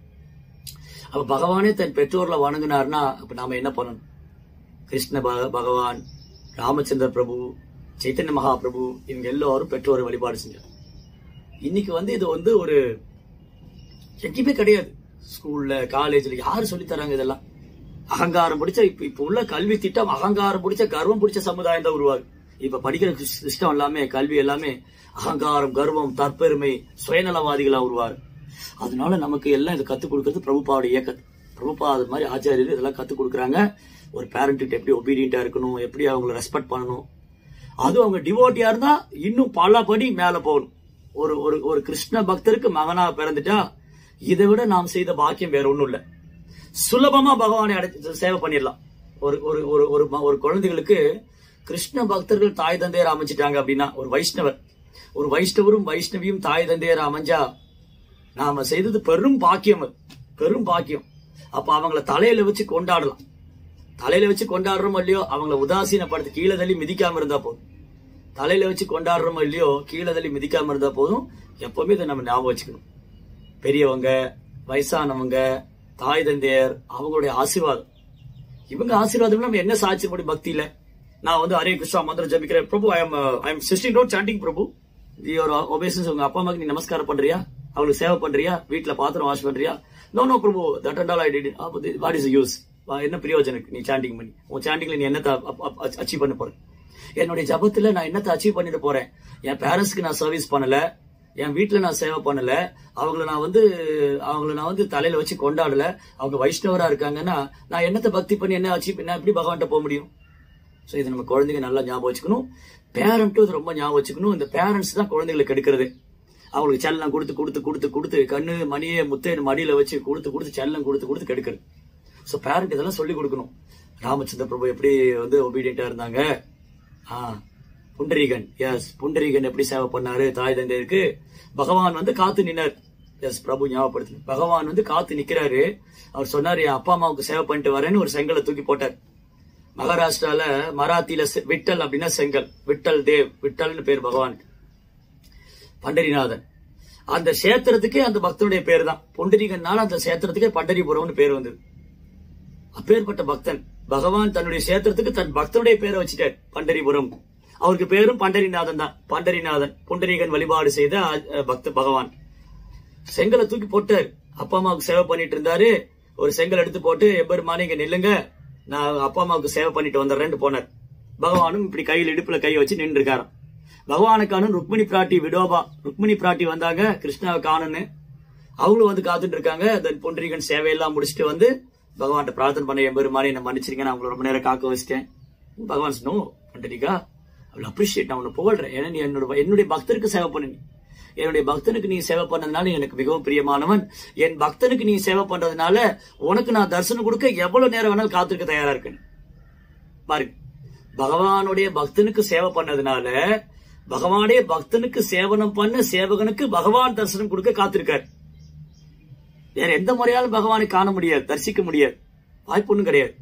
அப்ப பகவானே தன் பெற்றோர்ல வணங்கினார்னா அப்ப நாம என்ன பண்ணணும் கிருஷ்ண பக- பகவான் ராமச்சந்திர பிரபு சைத்தன்ய மகாபிரபு இவங்க எல்லாரும் பெற்றோரை வழிபாடு செஞ்சார் இன்னைக்கு வந்து இது வந்து ஒரு எங்கேயுமே கிடையாது ஸ்கூல்ல காலேஜ்ல யாரு சொல்லி தராங்க இதெல்லாம் அகங்காரம் பிடிச்ச இப்ப இப்ப உள்ள கல்வி திட்டம் அகங்காரம் பிடிச்ச கர்வம் பிடிச்ச சமுதாயம் தான் உருவாகு இப்ப படிக்கிற சிஸ்டம் எல்லாமே கல்வி எல்லாமே அகங்காரம் கர்வம் தற்பெருமை சுயநலவாதிகளா உருவாரு அதனால நமக்கு எல்லாம் இதை கத்துக் கொடுக்கறது பிரபுபாவோட இயக்கம் பிரபுபா அது மாதிரி ஆச்சாரியர் இதெல்லாம் கத்துக் கொடுக்குறாங்க ஒரு பேரண்ட்டு எப்படி ஒபீடியண்டா இருக்கணும் எப்படி அவங்கள ரெஸ்பெக்ட் பண்ணணும் அதுவும் அவங்க டிவோட்டியா இருந்தா இன்னும் பல படி மேல போகணும் ஒரு ஒரு ஒரு கிருஷ்ண பக்தருக்கு மகனா பிறந்துட்டா இதை விட நாம் செய்த பாக்கியம் வேற ஒண்ணும் இல்ல சுலபமா பகவானை அடை சேவை பண்ணிடலாம் ஒரு ஒரு ஒரு ஒரு ம- ஒரு குழந்தைகளுக்கு கிருஷ்ண பக்தர்கள் தாய் தந்தையர் அமைச்சிட்டாங்க அப்படின்னா ஒரு வைஷ்ணவர் ஒரு வைஷ்ணவரும் வைஷ்ணவியும் தாய் தந்தையர் அமைஞ்சா நாம செய்தது பெரும் பாக்கியம் அது பெரும் பாக்கியம் அப்ப அவங்கள தலையில வச்சு கொண்டாடலாம் தலையில வச்சு கொண்டாடுறோமோ இல்லையோ அவங்கள உதாசீனப்படுத்தி கீழே தள்ளி மிதிக்காம இருந்தா போதும் தலையில வச்சு கொண்டாடுறோமோ இல்லையோ கீழே தள்ளி மிதிக்காம இருந்தா போதும் எப்பவுமே இதை நம்ம ஞாபகம் வச்சுக்கணும் பெரியவங்க வயசானவங்க தாய் தந்தையர் அவங்களுடைய ஆசீர்வாதம் இவங்க ஆசீர்வாதம் நம்ம என்ன சாட்சி முடியும் பக்தியில நான் வந்து ஹரே கிருஷ்ணா மந்திரம் ஜபிக்கிறேன் Prabhu I am I am sixteen round chanting Prabhu ஒரு ஒபேசன்ஸ் உங்க அப்பா அம்மாக்கு நீ நமஸ்காரம் பண்றியா அவங்களுக்கு சேவை பண்றியா வீட்டுல பாத்திரம் வாஷ் பண்றியா no no Prabhu that and all I did what is use என்ன பிரயோஜனக்கு நீ சாண்டிங் பண்ணி உன் சாண்டிங்ல நீ என்னத்தை அச்சீவ் பண்ண போற என்னுடைய ஜபத்துல நான் என்னத்தை அச்சீவ் பண்ணிட்டு போறேன் என் பேரண்ட்ஸ்க்கு நான் சர்வீஸ் பண்ணல என் வீட்டுல நான் சேவை பண்ணல அவங்கள நான் வந்து அவங்கள நான் வந்து தலையில வச்சு கொண்டாடல அவங்க வைஷ்ணவரா இருக்காங்கன்னா நான் என்னத்தை பக்தி பண்ணி என்ன அச்சீவ் பண்ண எப்படி பகவான்கிட்ட போக முடியும் ஸோ இது நம்ம குழந்தைங்க நல்லா ஞாபகம் வச்சுக்கணும் பேரண்ட்டும் இது ரொம்ப ஞாபகம் வச்சுக்கணும் இந்த பேரண்ட்ஸ் தான் குழந்தைகளுக்கு எடுக்கிறது அவங்களுக்கு செல்லம் கொடுத்து கொடுத்து கொடுத்து கொடுத்து கண்ணு மணியை முத்தையன் மடியில வச்சு கொடுத்து கொடுத்து செல்லம் கொடுத்து கொடுத்து கெடுக்கிறது ஸோ பேரண்ட் இதெல்லாம் சொல்லி கொடுக்கணும் ராமச்சந்திர பிரபு எப்படி வந்து ஒபீடியண்டா இருந்தாங்க ஆ புண்டரீகன் எஸ் புண்டரீகன் எப்படி சேவை பண்ணாரு தாய் தந்தையருக்கு பகவான் வந்து காத்து நின்னார் எஸ் பிரபு ஞாபகப்படுத்து பகவான் வந்து காத்து நிக்கிறாரு அவர் சொன்னாரு என் அப்பா அம்மாவுக்கு சேவை பண்ணிட்டு வரேன்னு ஒரு செங்கலை தூக்கி போட்டார் மகாராஷ்டிரால மராத்தியில செ- விட்டல் அப்படின்னா செங்கல் விட்டல் தேவ் விட்டல்னு பேர் பகவானுக்கு பண்டரிநாதன் அந்த சேத்திரத்துக்கே அந்த பக்தனுடைய பேர் தான் புண்டரிகன்னால அந்த சேத்திரத்துக்கே பண்டரிபுரம்னு பேர் வந்தது அப்பேற்பட்ட பக்தன் பகவான் தன்னுடைய சேத்திரத்துக்கு தன் பக்தனுடைய பேரை வச்சுட்டார் பண்டரிபுரம் அவருக்கு பேரும் பண்டரிநாதன் தான் பண்டரிநாதன் புண்டரீகன் வழிபாடு செய்த அஹ், பக்த பகவான் செங்கலை தூக்கி போட்டார் அப்பா அம்மாவுக்கு சேவை பண்ணிட்டு இருந்தாரு ஒரு செங்கல் எடுத்து போட்டு எம்பெருமானே இங்க நில்லுங்க நான் அப்பா அம்மாவுக்கு சேவை பண்ணிட்டு வந்துடுறேன்னு போனார் பகவானும் இப்படி கையில் இடுப்புல கை வச்சு நின்று இருக்காராம் பகவானை காணும் ருக்மிணி பிராட்டி விடோபா ருக்மிணி பிராட்டி வந்தாங்க கிருஷ்ணாவை காணுன்னு அவங்களும் வந்து காத்துட்டு இருக்காங்க தென் பொன்றிகன் சேவையெல்லாம் முடிச்சுட்டு வந்து பகவான்கிட்ட பிரார்த்தனை பண்ண எம்பெருமானே என்ன மன்னிச்சிருங்க நான் உங்களை ரொம்ப நேரம் காக்க வச்சிட்டேன் பகவான் நோ பண்டரிகா அவள் அப்ரிஷியேட் நான் உன்னை புகழ்றேன் ஏன்னா நீ என்னோட என்னுடைய பக்தருக்கு சேவை பண்ணு நீ என்னுடைய பக்தனுக்கு நீ சேவை பண்ணதுனால எனக்கு மிகவும் பிரியமானவன் என் பக்தனுக்கு நீ சேவை பண்றதுனால உனக்கு நான் தரிசனம் கொடுக்க எவ்வளவு நேரம் வேணாலும் காத்திருக்க தயாரா இருக்கேன் பாருங்க பகவானுடைய பக்தனுக்கு சேவை பண்ணதுனால பகவானுடைய பக்தனுக்கு சேவனம் பண்ண சேவகனுக்கு பகவான் தரிசனம் கொடுக்க காத்திருக்கார் வேற எந்த முறையாலும் பகவானை காண முடியாது தரிசிக்க முடியாது வாய்ப்பு ஒண்ணும் கிடையாது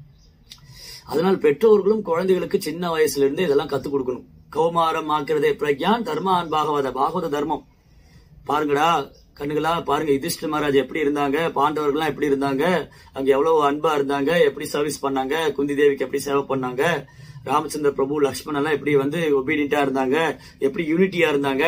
அதனால் பெற்றோர்களும் குழந்தைகளுக்கு சின்ன வயசுல இருந்து இதெல்லாம் கத்துக் கொடுக்கணும் கௌமாரம் ஆக்கிறதே பிரக்யான் தர்மான் பாகவத பாகவத தர்மம் பாருங்கடா கண்ணுகளா பாருங்க யுதிஷ்ட மகாராஜ் எப்படி இருந்தாங்க பாண்டவர்கள்லாம் எப்படி இருந்தாங்க அங்க எவ்வளவு அன்பா இருந்தாங்க எப்படி சர்வீஸ் பண்ணாங்க குந்தி தேவிக்கு எப்படி சேவை பண்ணாங்க ராமச்சந்திர பிரபு லக்ஷ்மண் எல்லாம் எப்படி வந்து ஒபீடியண்டா இருந்தாங்க எப்படி யூனிட்டியா இருந்தாங்க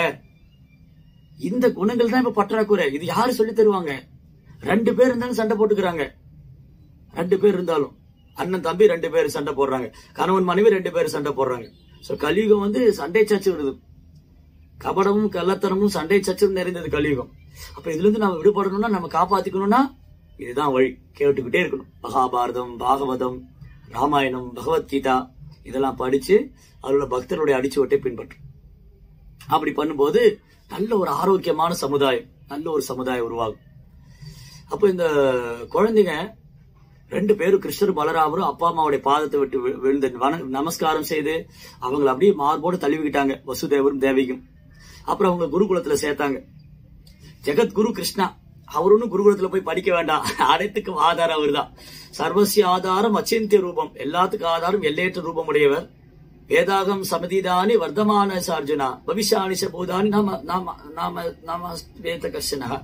இந்த குணங்கள் தான் இப்ப பற்றாக்குறை இது யாரு சொல்லி தருவாங்க ரெண்டு பேர் இருந்தாலும் சண்டை போட்டுக்கிறாங்க ரெண்டு பேர் இருந்தாலும் அண்ணன் தம்பி ரெண்டு பேரும் சண்டை போடுறாங்க கணவன் மனைவி ரெண்டு பேரும் சண்டை போடுறாங்க சோ கலியுகம் வந்து சண்டை சச்சு வருது கபடமும் கள்ளத்தனமும் சண்டை சச்சும் நிறைந்தது கலியுகம் அப்ப இதுல இருந்து நம்ம விடுபடணும்னா நம்ம காப்பாத்திக்கணும்னா இதுதான் வழி கேட்டுக்கிட்டே இருக்கணும் மகாபாரதம் பாகவதம் ராமாயணம் பகவத்கீதா இதெல்லாம் படிச்சு அதோட பக்தருடைய அடிச்சுவட்டை பின்பற்றும் அப்படி பண்ணும்போது நல்ல ஒரு ஆரோக்கியமான சமுதாயம் நல்ல ஒரு சமுதாயம் உருவாகும் அப்ப இந்த குழந்தைங்க ரெண்டு பேரும் கிருஷ்ணர் பலராமரும் அப்பா அம்மாவுடைய பாதத்தை விட்டு வி- விழுந்து வண- நமஸ்காரம் செய்து அவங்களை அப்படியே மார்போடு தழுவிக்கிட்டாங்க வசுதேவரும் தேவிக்கும் அப்புறம் அவங்க குருகுலத்துல சேர்த்தாங்க ஜெகத் குரு கிருஷ்ணா அவர் ஒன்னும் குருகுலத்துல போய் படிக்க வேண்டாம் அனைத்துக்கும் ஆதாரம் அவர்தான் சர்வசிய ஆதாரம் அச்சிந்திய ரூபம் எல்லாத்துக்கும் ஆதாரம் எல்லையற்ற ரூபம் உடையவர் வேதாகம் சமதிதானி வர்த்தமான அர்ஜுனா பவிஷ்யாணி ச பூதானி நாம நாம நாம நாம வேத கர்ஷனா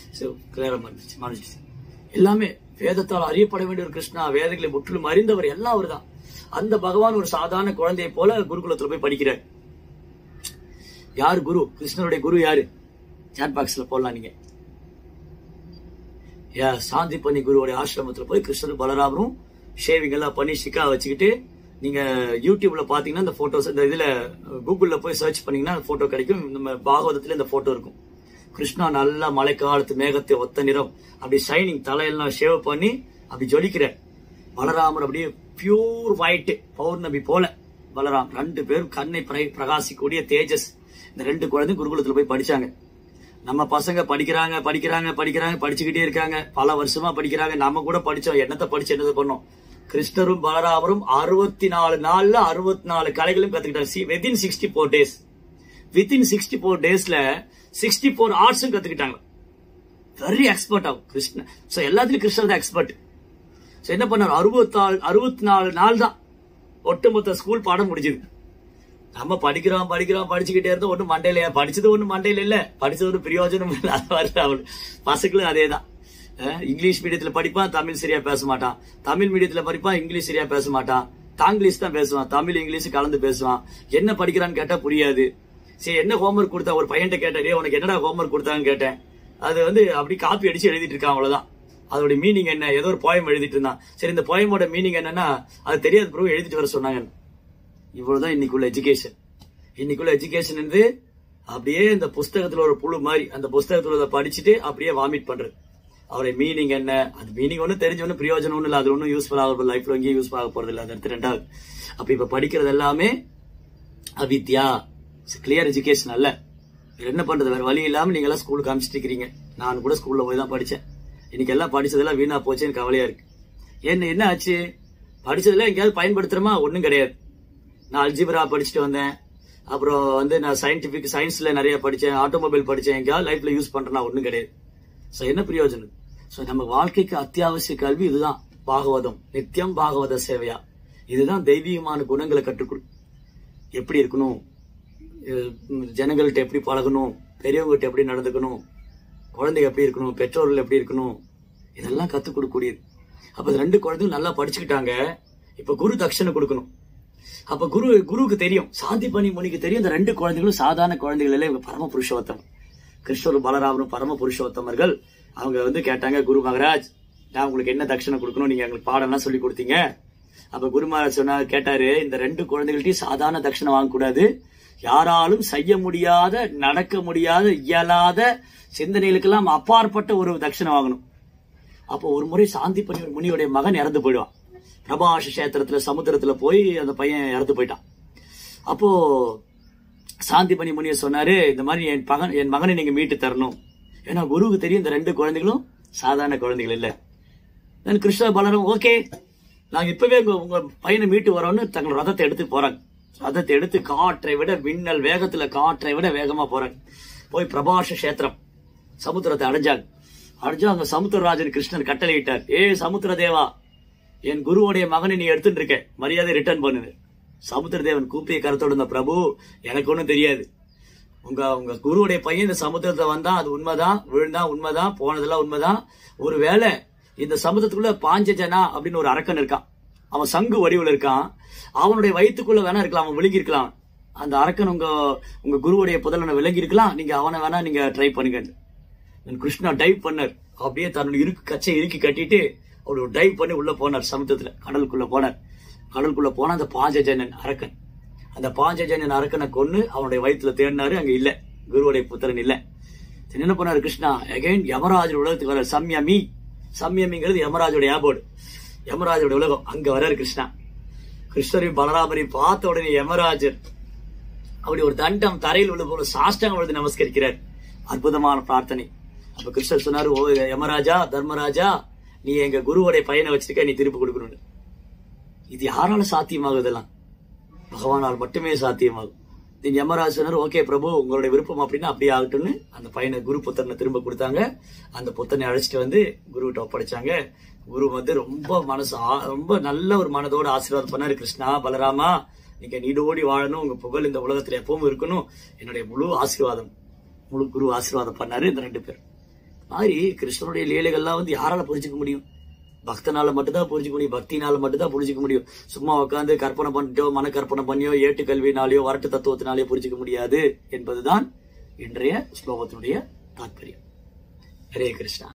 எல்லாமே வேதத்தால் அறியப்பட வேண்டிய ஒரு கிருஷ்ணா வேதங்களை முற்றிலும் அறிந்தவர் எல்லாம் அவர்தான் அந்த பகவான் ஒரு சாதாரண குழந்தையை போல குருகுலத்துல போய் படிக்கிறார் யார் குரு கிருஷ்ணருடைய குரு யாரு சாட் பாக்ஸ்ல போடலாம் நீங்க யா சாந்தி பண்ணி குருவோட ஆசிரமத்துல போய் கிருஷ்ணர் பலராமரும் ஷேவிங் எல்லாம் பண்ணி ஷிக்கா வச்சுக்கிட்டு நீங்க யூடியூப்ல பாத்தீங்கன்னா இந்த போட்டோஸ் இந்த இதுல கூகுள்ல போய் சர்ச் பண்ணீங்கன்னா அந்த போட்டோ கிடைக்கும் நம்ம பாகவதத்துல இந்த போட்டோ இருக்கும் கிருஷ்ணா நல்லா மழைக்காலத்து மேகத்தை ஒத்த நிறம் அப்படி ஷைனிங் தலையெல்லாம் ஷேவ் பண்ணி அப்படி ஜொலிக்கிற பலராமர் அப்படியே பியூர் ஒயிட் பௌர்ணமி போல பலராம் ரெண்டு பேரும் கண்ணை பிர- பிரகாசிக்கக்கூடிய தேஜஸ் இந்த ரெண்டு குழந்தையும் குருகுலத்துல போய் படிச்சாங்க நம்ம பசங்க படிக்கிறாங்க படிக்கிறாங்க படிக்கிறாங்க படிச்சுக்கிட்டே இருக்காங்க பல வருஷமா படிக்கிறாங்க நம்ம கூட படிச்சோம் என்னத்தை படிச்சு என்னத்தை பண்ணோம் கிருஷ்ணரும் பலராமரும் அறுபத்தி நாலு நாள்ல அறுபத்தி நாலு கலைகளும் கத்துக்கிட்டாங்க within sixty four days within sixty four டேஸ்ல சிக்ஸ்டி ஃபோர் ஆர்ட்ஸும் கத்துக்கிட்டாங்க வெரி எக்ஸ்பர்ட் ஆகும் கிருஷ்ணன் சோ எல்லாத்துலயும் கிருஷ்ணர் தான் எக்ஸ்பர்ட் சோ என்ன பண்ணாரு அறுபத்தாள் அறுபத்தி நாலு நாள் தான் ஒட்டுமொத்த ஸ்கூல் பாடம் முடிஞ்சது நம்ம படிக்கிறோம் படிக்கிறோம் படிச்சுக்கிட்டே இருந்தோம் ஒண்ணும் மண்டையில படிச்சது ஒண்ணும் மண்டையில இல்ல படிச்சது ஒன்றும் பிரயோஜனம் இல்ல அது மாதிரி அவன் பசங்களும் அதேதான் அஹ் இங்கிலீஷ் மீடியத்துல படிப்பான் தமிழ் சரியா பேச மாட்டான் தமிழ் மீடியத்துல படிப்பான் இங்கிலீஷ் சரியா பேச மாட்டான் தாங்கிலீஷ் தான் பேசுவான் தமிழ் இங்கிலீஷ் கலந்து பேசுவான் என்ன படிக்கிறான்னு கேட்டா புரியாது சரி என்ன ஹோம்ஒர்க் கொடுத்தா ஒரு பையன்ட்ட கேட்டாரு "டேய், உனக்கு என்னடா ஹோம்ஒர்க் கொடுத்தாங்கன்னு கேட்டேன் அது வந்து அப்படி காப்பி அடிச்சு எழுதிட்டு இருக்கான் அவ்வளவுதான் அதோட மீனிங் என்ன ஏதோ ஒரு போயம் எழுதிட்டு இருந்தான் சரி இந்த போயமோட மீனிங் என்னன்னா அது தெரியாத பிறகு எழுதிட்டு வர சொன்னாங்க இவ்வளவுதான் இன்னைக்குள்ள எஜுகேஷன் இன்னைக்குள்ள எஜுகேஷன் வந்து அப்படியே இந்த புஸ்தகத்துல ஒரு புழு மாதிரி அந்த புஸ்தகத்துல உள்ளதை படிச்சுட்டு அப்படியே வாமிட் பண்றது அவருடைய மீனிங் என்ன அது மீனிங் ஒன்றும் தெரிஞ்ச ஒன்றும் பிரயோஜனம் ஒன்றும் இல்லை அது ஒன்றும் யூஸ்ஃபுல் ஆக லைஃப்ல எங்கேயும் யூஸ் ஆக போறது இல்லை அது அடுத்து ரெண்டாவது அப்ப இப்ப படிக்கிறது எல்லாமே அவித்யா கிளியர் எஜுகேஷன் அல்ல வேற என்ன பண்றது வேற வழி இல்லாம நீங்க எல்லாம் ஸ்கூலுக்கு அனுப்பிச்சிட்டு இருக்கிறீங்க நான் கூட ஸ்கூல்ல போய் தான் படிச்சேன் இன்னைக்கு எல்லாம் படிச்சதெல்லாம் வீணா போச்சு எனக்கு கவலையா இருக்கு என்ன என்ன ஆச்சு படிச்சதெல்லாம் எங்கேயாவது பயன்படுத்துறோமா ஒண்ணும் கிடையாது நான் அல்ஜிப்ரா படிச்சுட்டு வந்தேன் அப்புறம் வந்து நான் சயின்டிபிக் சயின்ஸ்ல நிறைய படிச்சேன் ஆட்டோமொபைல் படிச்சேன் எங்கேயாவது லைஃப்ல யூஸ் பண்றேன்னா ஒண்ணும் கிடையாது சோ என்ன பிரயோஜனம் சோ நம்ம வாழ்க்கைக்கு அத்தியாவசிய கல்வி இதுதான் பாகவதம் நித்தியம் பாகவத சேவையா இதுதான் தெய்வீகமான குணங்களை கற்றுக் கொடு எப்படி இருக்கணும் அஹ் ஜனங்கள்ட்ட எப்படி பழகணும் பெரியவங்ககிட்ட எப்படி நடந்துக்கணும் குழந்தைங்க எப்படி இருக்கணும் பெற்றோர்கள் எப்படி இருக்கணும் இதெல்லாம் கத்துக் கொடுக்கக்கூடியது அப்ப இந்த ரெண்டு குழந்தையும் நல்லா படிச்சுக்கிட்டாங்க இப்ப குரு தட்சணை கொடுக்கணும் அப்ப குரு குருவுக்கு தெரியும் சாந்தி பணி முனிக்கு தெரியும் இந்த ரெண்டு குழந்தைகளும் சாதாரண குழந்தைகள் இல்லை இவங்க பரம புருஷோத்தம் கிருஷ்ணரும் பலராமரும் பரம புருஷோத்தமர்கள் அவங்க வந்து கேட்டாங்க குரு மகராஜ் நான் உங்களுக்கு என்ன தட்சணை கொடுக்கணும் நீங்க எங்களுக்கு பாடம்லாம் சொல்லி கொடுத்தீங்க அப்ப குரு மகாராஜ் சொன்னா கேட்டாரு இந்த ரெண்டு குழந்தைகள்ட்டையும் சாதாரண தட்சணை வாங்கக்கூடாது யாராலும் செய்ய முடியாத நடக்க முடியாத இயலாத சிந்தனைகளுக்கெல்லாம் அப்பாற்பட்ட ஒரு தட்சணை வாங்கணும் அப்போ ஒரு முறை சாந்தி பண்ணி ஒரு முனியுடைய மகன் இறந்து போயிடுவான் பிரபாஷ கஷேத்திரத்துல சமுத்திரத்துல போய் அந்த பையன் இறந்து போயிட்டான் அப்போ சாந்தி பண்ணி முனிய சொன்னாரு இந்த மாதிரி என் பகன் என் மகனை நீங்க மீட்டு தரணும் ஏன்னா குருவுக்கு தெரியும் இந்த ரெண்டு குழந்தைகளும் சாதாரண குழந்தைகள் இல்ல நான் கிருஷ்ண பலரும் ஓகே நாங்க இப்பவே உங்க உங்க பையனை மீட்டு வரோம்னு தங்கள் ரதத்தை எடுத்து போறாங்க ரதத்தை எடுத்து காற்றை விட மின்னல் வேகத்துல காற்றை விட வேகமா போறாங்க போய் பிரபாஷ கஷேத்திரம் சமுத்திரத்தை அடைஞ்சாங்க அடைஞ்சா அங்க சமுத்திரராஜன் கிருஷ்ணன் கட்டளையிட்டார் ஏ சமுத்திர தேவா என் குருவுடைய மகனை நீ எடுத்துட்டு இருக்க மரியாதை ரிட்டர்ன் பண்ணுது சமுத்திரதேவன் கூப்பிய கருத்தோட இந்த பிரபு எனக்கு ஒண்ணும் தெரியாது உங்க உங்க குருவுடைய பையன் இந்த சமுத்திரத்தை வந்தா அது உண்மைதான் விழுந்தா உண்மைதான் போனதெல்லாம் உண்மைதான் ஒருவேளை இந்த சமுத்திரத்துக்குள்ள பாஞ்சஜனா அப்படின்னு ஒரு அரக்கன் இருக்கான் அவன் சங்கு வடிவில் இருக்கான் அவனுடைய வயித்துக்குள்ள வேணா இருக்கலாம் அவன் விழுங்கி இருக்கலாம் அந்த அரக்கன் உங்க உங்க குருவுடைய புதலனை விளங்கி இருக்கலாம் நீங்க அவனை வேணா நீங்க ட்ரை பண்ணுங்க நான் கிருஷ்ணா டைப் பண்ணார் அப்படியே தன்னுடைய இருக்கு கச்சை இறுக்கி கட்டிட்டு அப்படி ஒரு டைவ் பண்ணி உள்ள போனார் சமுத்திரத்துல கடலுக்குள்ள போனார் கடலுக்குள்ள போனா அந்த பாஞ்சஜனன் அரக்கன் அந்த பாஞ்சஜனன் அரக்கனை கொன்னு அவனுடைய வயித்துல தேடினாரு அங்க இல்ல குருவுடைய புத்திரன் இல்ல சரி, என்ன பண்ணாரு கிருஷ்ணா அகைன் யமராஜர் உலகத்துக்கு வர சம்யமி சம்யமிங்கிறது யமராஜோட ஏபோர்டு யமராஜோட உலகம் அங்க வராரு கிருஷ்ணா கிருஷ்ணரையும் பலராமரையும் பார்த்த உடனே யமராஜர் அப்படி ஒரு தண்டம் தரையில் உள்ள போல சாஷ்டாங்க விழுந்து நமஸ்கரிக்கிறார் அற்புதமான பிரார்த்தனை அப்ப கிருஷ்ணர் சொன்னாரு ஓ யமராஜா தர்மராஜா நீ எங்க குருவோடைய பையனை வச்சிருக்க நீ திருப்பி கொடுக்கணும்னு இது யாரால சாத்தியமாகும் இதெல்லாம் பகவானால் மட்டுமே சாத்தியமாகும் இது யமராஜ் சொன்னார் ஓகே பிரபு உங்களுடைய விருப்பம் அப்படின்னா அப்படியே ஆகட்டும்னு அந்த பையனை குரு புத்தரனை திரும்ப கொடுத்தாங்க அந்த புத்தனை அழைச்சிட்டு வந்து குருவிட்ட ஒப்படைச்சாங்க குரு வந்து ரொம்ப மனசு ஆ- ரொம்ப நல்ல ஒரு மனதோட ஆசீர்வாதம் பண்ணாரு கிருஷ்ணா பலராமா நீங்க நீடோடி வாழணும் உங்க புகழ் இந்த உலகத்துல எப்பவும் இருக்கணும் என்னுடைய முழு ஆசீர்வாதம் முழு குரு ஆசீர்வாதம் பண்ணாரு இந்த ரெண்டு பேர் மாதிரி கிருஷ்ணனுடைய லீலைகள்லாம் வந்து யாரால புரிஞ்சுக்க முடியும் பக்தனால மட்டும்தான் புரிஞ்சுக்க முடியும் பக்தினால மட்டும்தான் புரிஞ்சுக்க முடியும் சும்மா உட்காந்து கற்பனை பண்ணிட்டோ மன கற்பனை பண்ணியோ ஏட்டு கல்வினாலேயோ வரட்டு தத்துவத்தினாலேயோ புரிஞ்சுக்க முடியாது என்பதுதான் இன்றைய ஸ்லோகத்தினுடைய தாற்பயம் ஹரே கிருஷ்ணா